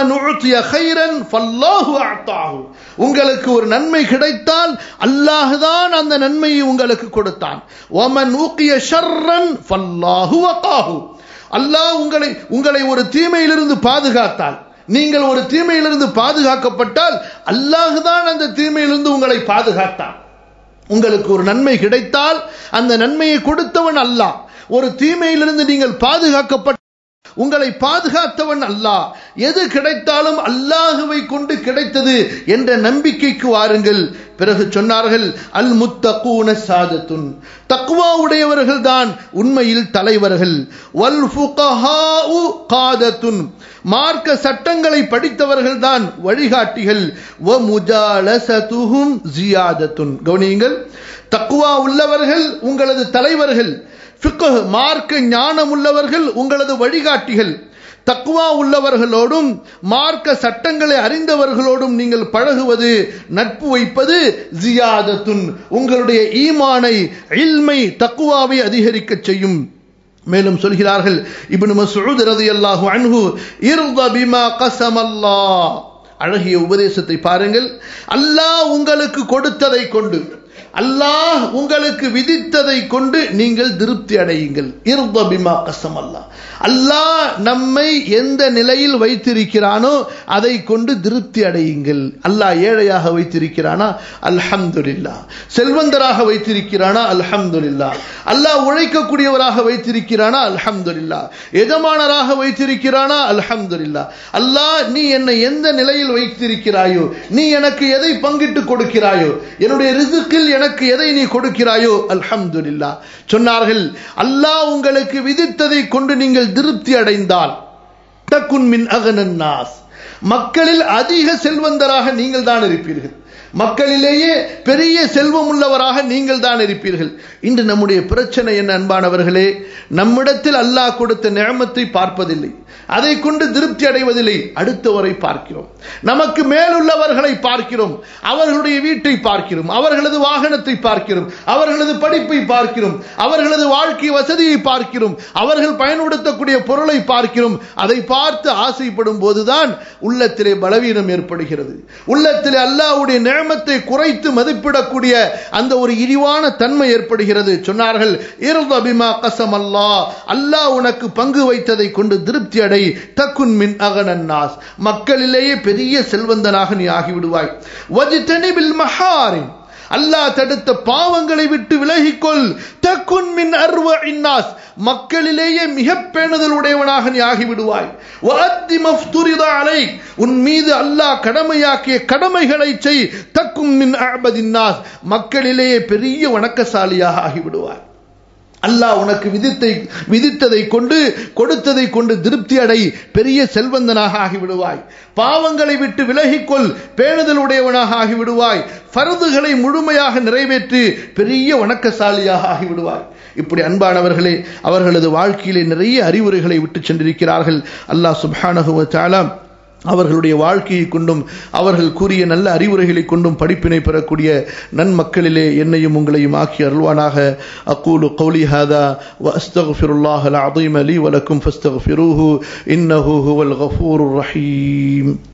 உங்களுக்கு ஒரு நன்மை கிடைத்தால் அல்லாஹுதான் அந்த நன்மையை உங்களுக்கு கொடுத்தான் ஒமன் ஊக்கிய ஷர்ரன் ஃபல்லாஹு வகாஹு அல்லாஹ் உங்களை உங்களை ஒரு தீமையிலிருந்து பாதுகாத்தால் நீங்கள் ஒரு தீமையிலிருந்து பாதுகாக்கப்பட்டால் அல்லாஹுதான் அந்த தீமையிலிருந்து உங்களை பாதுகாத்தான் உங்களுக்கு ஒரு நன்மை கிடைத்தால் அந்த நன்மையை கொடுத்தவன் அல்லாஹ் ஒரு தீமையிலிருந்து நீங்கள் பாதுகாக்கப்பட்ட உங்களை பாதுகாத்தவன் அல்லாஹ் எது கிடைத்தாலும் அல்லாஹுவை கொண்டு கிடைத்தது என்ற நம்பிக்கைக்கு வாருங்கள் பிறகு சொன்னார்கள் அல் முத்தகூன சாதத்துன் தக்குவா உடையவர்கள் தான் உண்மையில் தலைவர்கள் வல் ஃபுகஹாஉ காதத்துன் மார்க்க சட்டங்களை படித்தவர்கள் தான் வழிகாட்டிகள் வ முஜாலசதுஹும் ஜியாதத்துன் கவனியுங்கள் தக்குவா உள்ளவர்கள் உங்களது தலைவர்கள் ஃபிக்ஹ் மார்க்க ஞானம் உள்ளவர்கள் உங்களது வழிகாட்டிகள் தக்குவா உள்ளவர்களோடும் மார்க்க சட்டங்களை அறிந்தவர்களோடும் நீங்கள் பழகுவது நட்பு வைப்பது ஜியாதத்துன் உங்களுடைய ஈமானை இல்மை தக்குவாவை அதிகரிக்க செய்யும் மேலும் சொல்கிறார்கள் இப்னு மஸ்ஊத் ரலியல்லாஹு அன்ஹு இர்த பிமா கஸமல்லாஹ் அழகிய உபதேசத்தை பாருங்கள் அல்லாஹ் உங்களுக்கு கொடுத்ததை கொண்டு அல்லாஹ் உங்களுக்கு விதித்ததை கொண்டு நீங்கள் திருப்தி அடையுங்கள் இருந்த பிமா கசம் அல்லாஹ் அல்லாஹ் நம்மை எந்த நிலையில் வைத்திருக்கிறானோ அதை கொண்டு திருப்தி அடையுங்கள் அல்லாஹ் ஏழையாக வைத்திருக்கிறானா அல்ஹம்துலில்லா செல்வந்தராக வைத்திருக்கிறானா அல்ஹம்துலில்லா அல்லாஹ் உழைக்கக்கூடியவராக வைத்திருக்கிறானா அல்ஹம்துலில்லா எஜமானராக வைத்திருக்கிறானா அல்ஹம்துலில்லா அல்லாஹ் நீ என்னை எந்த நிலையில் வைத்திருக்கிறாயோ நீ எனக்கு எதை பங்கிட்டு கொடுக்கிறாயோ என்னுடைய ரிசுக்கில் எனக்கு எதை நீ கொடுக்கிறாயோ அல்ஹம்துலில்லா சொன்னார்கள் அல்லாஹ் உங்களுக்கு விதித்ததை கொண்டு நீங்கள் திருப்தி அடைந்தால் தக்குன் மின் அகனன்னாஸ் மக்களில் அதிக செல்வந்தராக நீங்கள் தான் இருப்பீர்கள் மக்களிலேயே பெரிய செல்வம் உள்ளவராக நீங்கள் தான் இருப்பீர்கள் இன்று நம்முடைய பிரச்சனை என்ன அன்பானவர்களே நம்மிடத்தில் அல்லாஹ் கொடுத்த நியமத்தை பார்ப்பதில்லை அதை கொண்டு திருப்தி அடைவதில்லை அடுத்தவரை பார்க்கிறோம் நமக்கு மேலுள்ளவர்களை பார்க்கிறோம் அவர்களுடைய வீட்டை பார்க்கிறோம் அவர்களது வாகனத்தை பார்க்கிறோம் அவர்களது படிப்பை பார்க்கிறோம் அவர்களது வாழ்க்கை வசதியை பார்க்கிறோம் அவர்கள் பயன்படுத்தக்கூடிய பொருளை பார்க்கிறோம் அதை பார்த்து ஆசைப்படும் போதுதான் உள்ளத்திலே பலவீனம் ஏற்படுகிறது உள்ளத்திலே அல்லாவுடைய நியமத்தை குறைத்து மதிப்பிடக்கூடிய அந்த ஒரு இழிவான தன்மை ஏற்படுகிறது சொன்னார்கள் அபிமா கசம் அல்லா அல்லாஹ் உனக்கு பங்கு வைத்ததை கொண்டு திருப்தி அடை தக்குன் மின் அகனன்னாஸ் மக்களிலேயே பெரிய செல்வந்தனாக நீ ஆகிவிடுவாய் வஜித்தனிபில் மஹாரின் அல்லாஹ் தடுத்த பாவங்களை விட்டு விலகிக்கொள் தக்குன் மின் அர்வ இன்னாஸ் மக்களிலேயே மிக பேணுதல் உடையவனாக நீ ஆகிவிடுவாய் அலை உன் மீது அல்லாஹ் கடமையாக்கிய கடமைகளை செய் தக்கும் மின் அபதின்னாஸ் மக்களிலேயே பெரிய வணக்கசாலியாக ஆகிவிடுவாய் அல்லாஹ் உனக்கு விதித்தை விதித்ததை கொண்டு கொடுத்ததை கொண்டு திருப்தி அடை பெரிய செல்வந்தனாக ஆகிவிடுவாய் பாவங்களை விட்டு விலகிக்கொள் பேணுதல் உடையவனாக ஆகிவிடுவாய் பருதுகளை முழுமையாக நிறைவேற்றி பெரிய வணக்கசாலியாக ஆகிவிடுவாய் இப்படி அன்பானவர்களே அவர்களது வாழ்க்கையிலே நிறைய அறிவுரைகளை விட்டு சென்றிருக்கிறார்கள் அல்லாஹ் சுப்ஹானஹுவ தாலாம் அவர்களுடைய வாழ்க்கையை கொண்டும் அவர்கள் கூறிய நல்ல அறிவுரைகளை கொண்டும் படிப்பினை பெறக்கூடிய நன்மக்களிலே என்னையும் உங்களையும் ஆக்கி அருள்வானாக அக்கூலு கௌலி ஹாதா வ அஸ்தகுஃபிருல்லாஹ் அல் அதீம் அலி வலக்கும் ஃபஸ்தகுஃபிரூஹு இன்னஹு ஹுவல் கஃபூர் ரஹீம்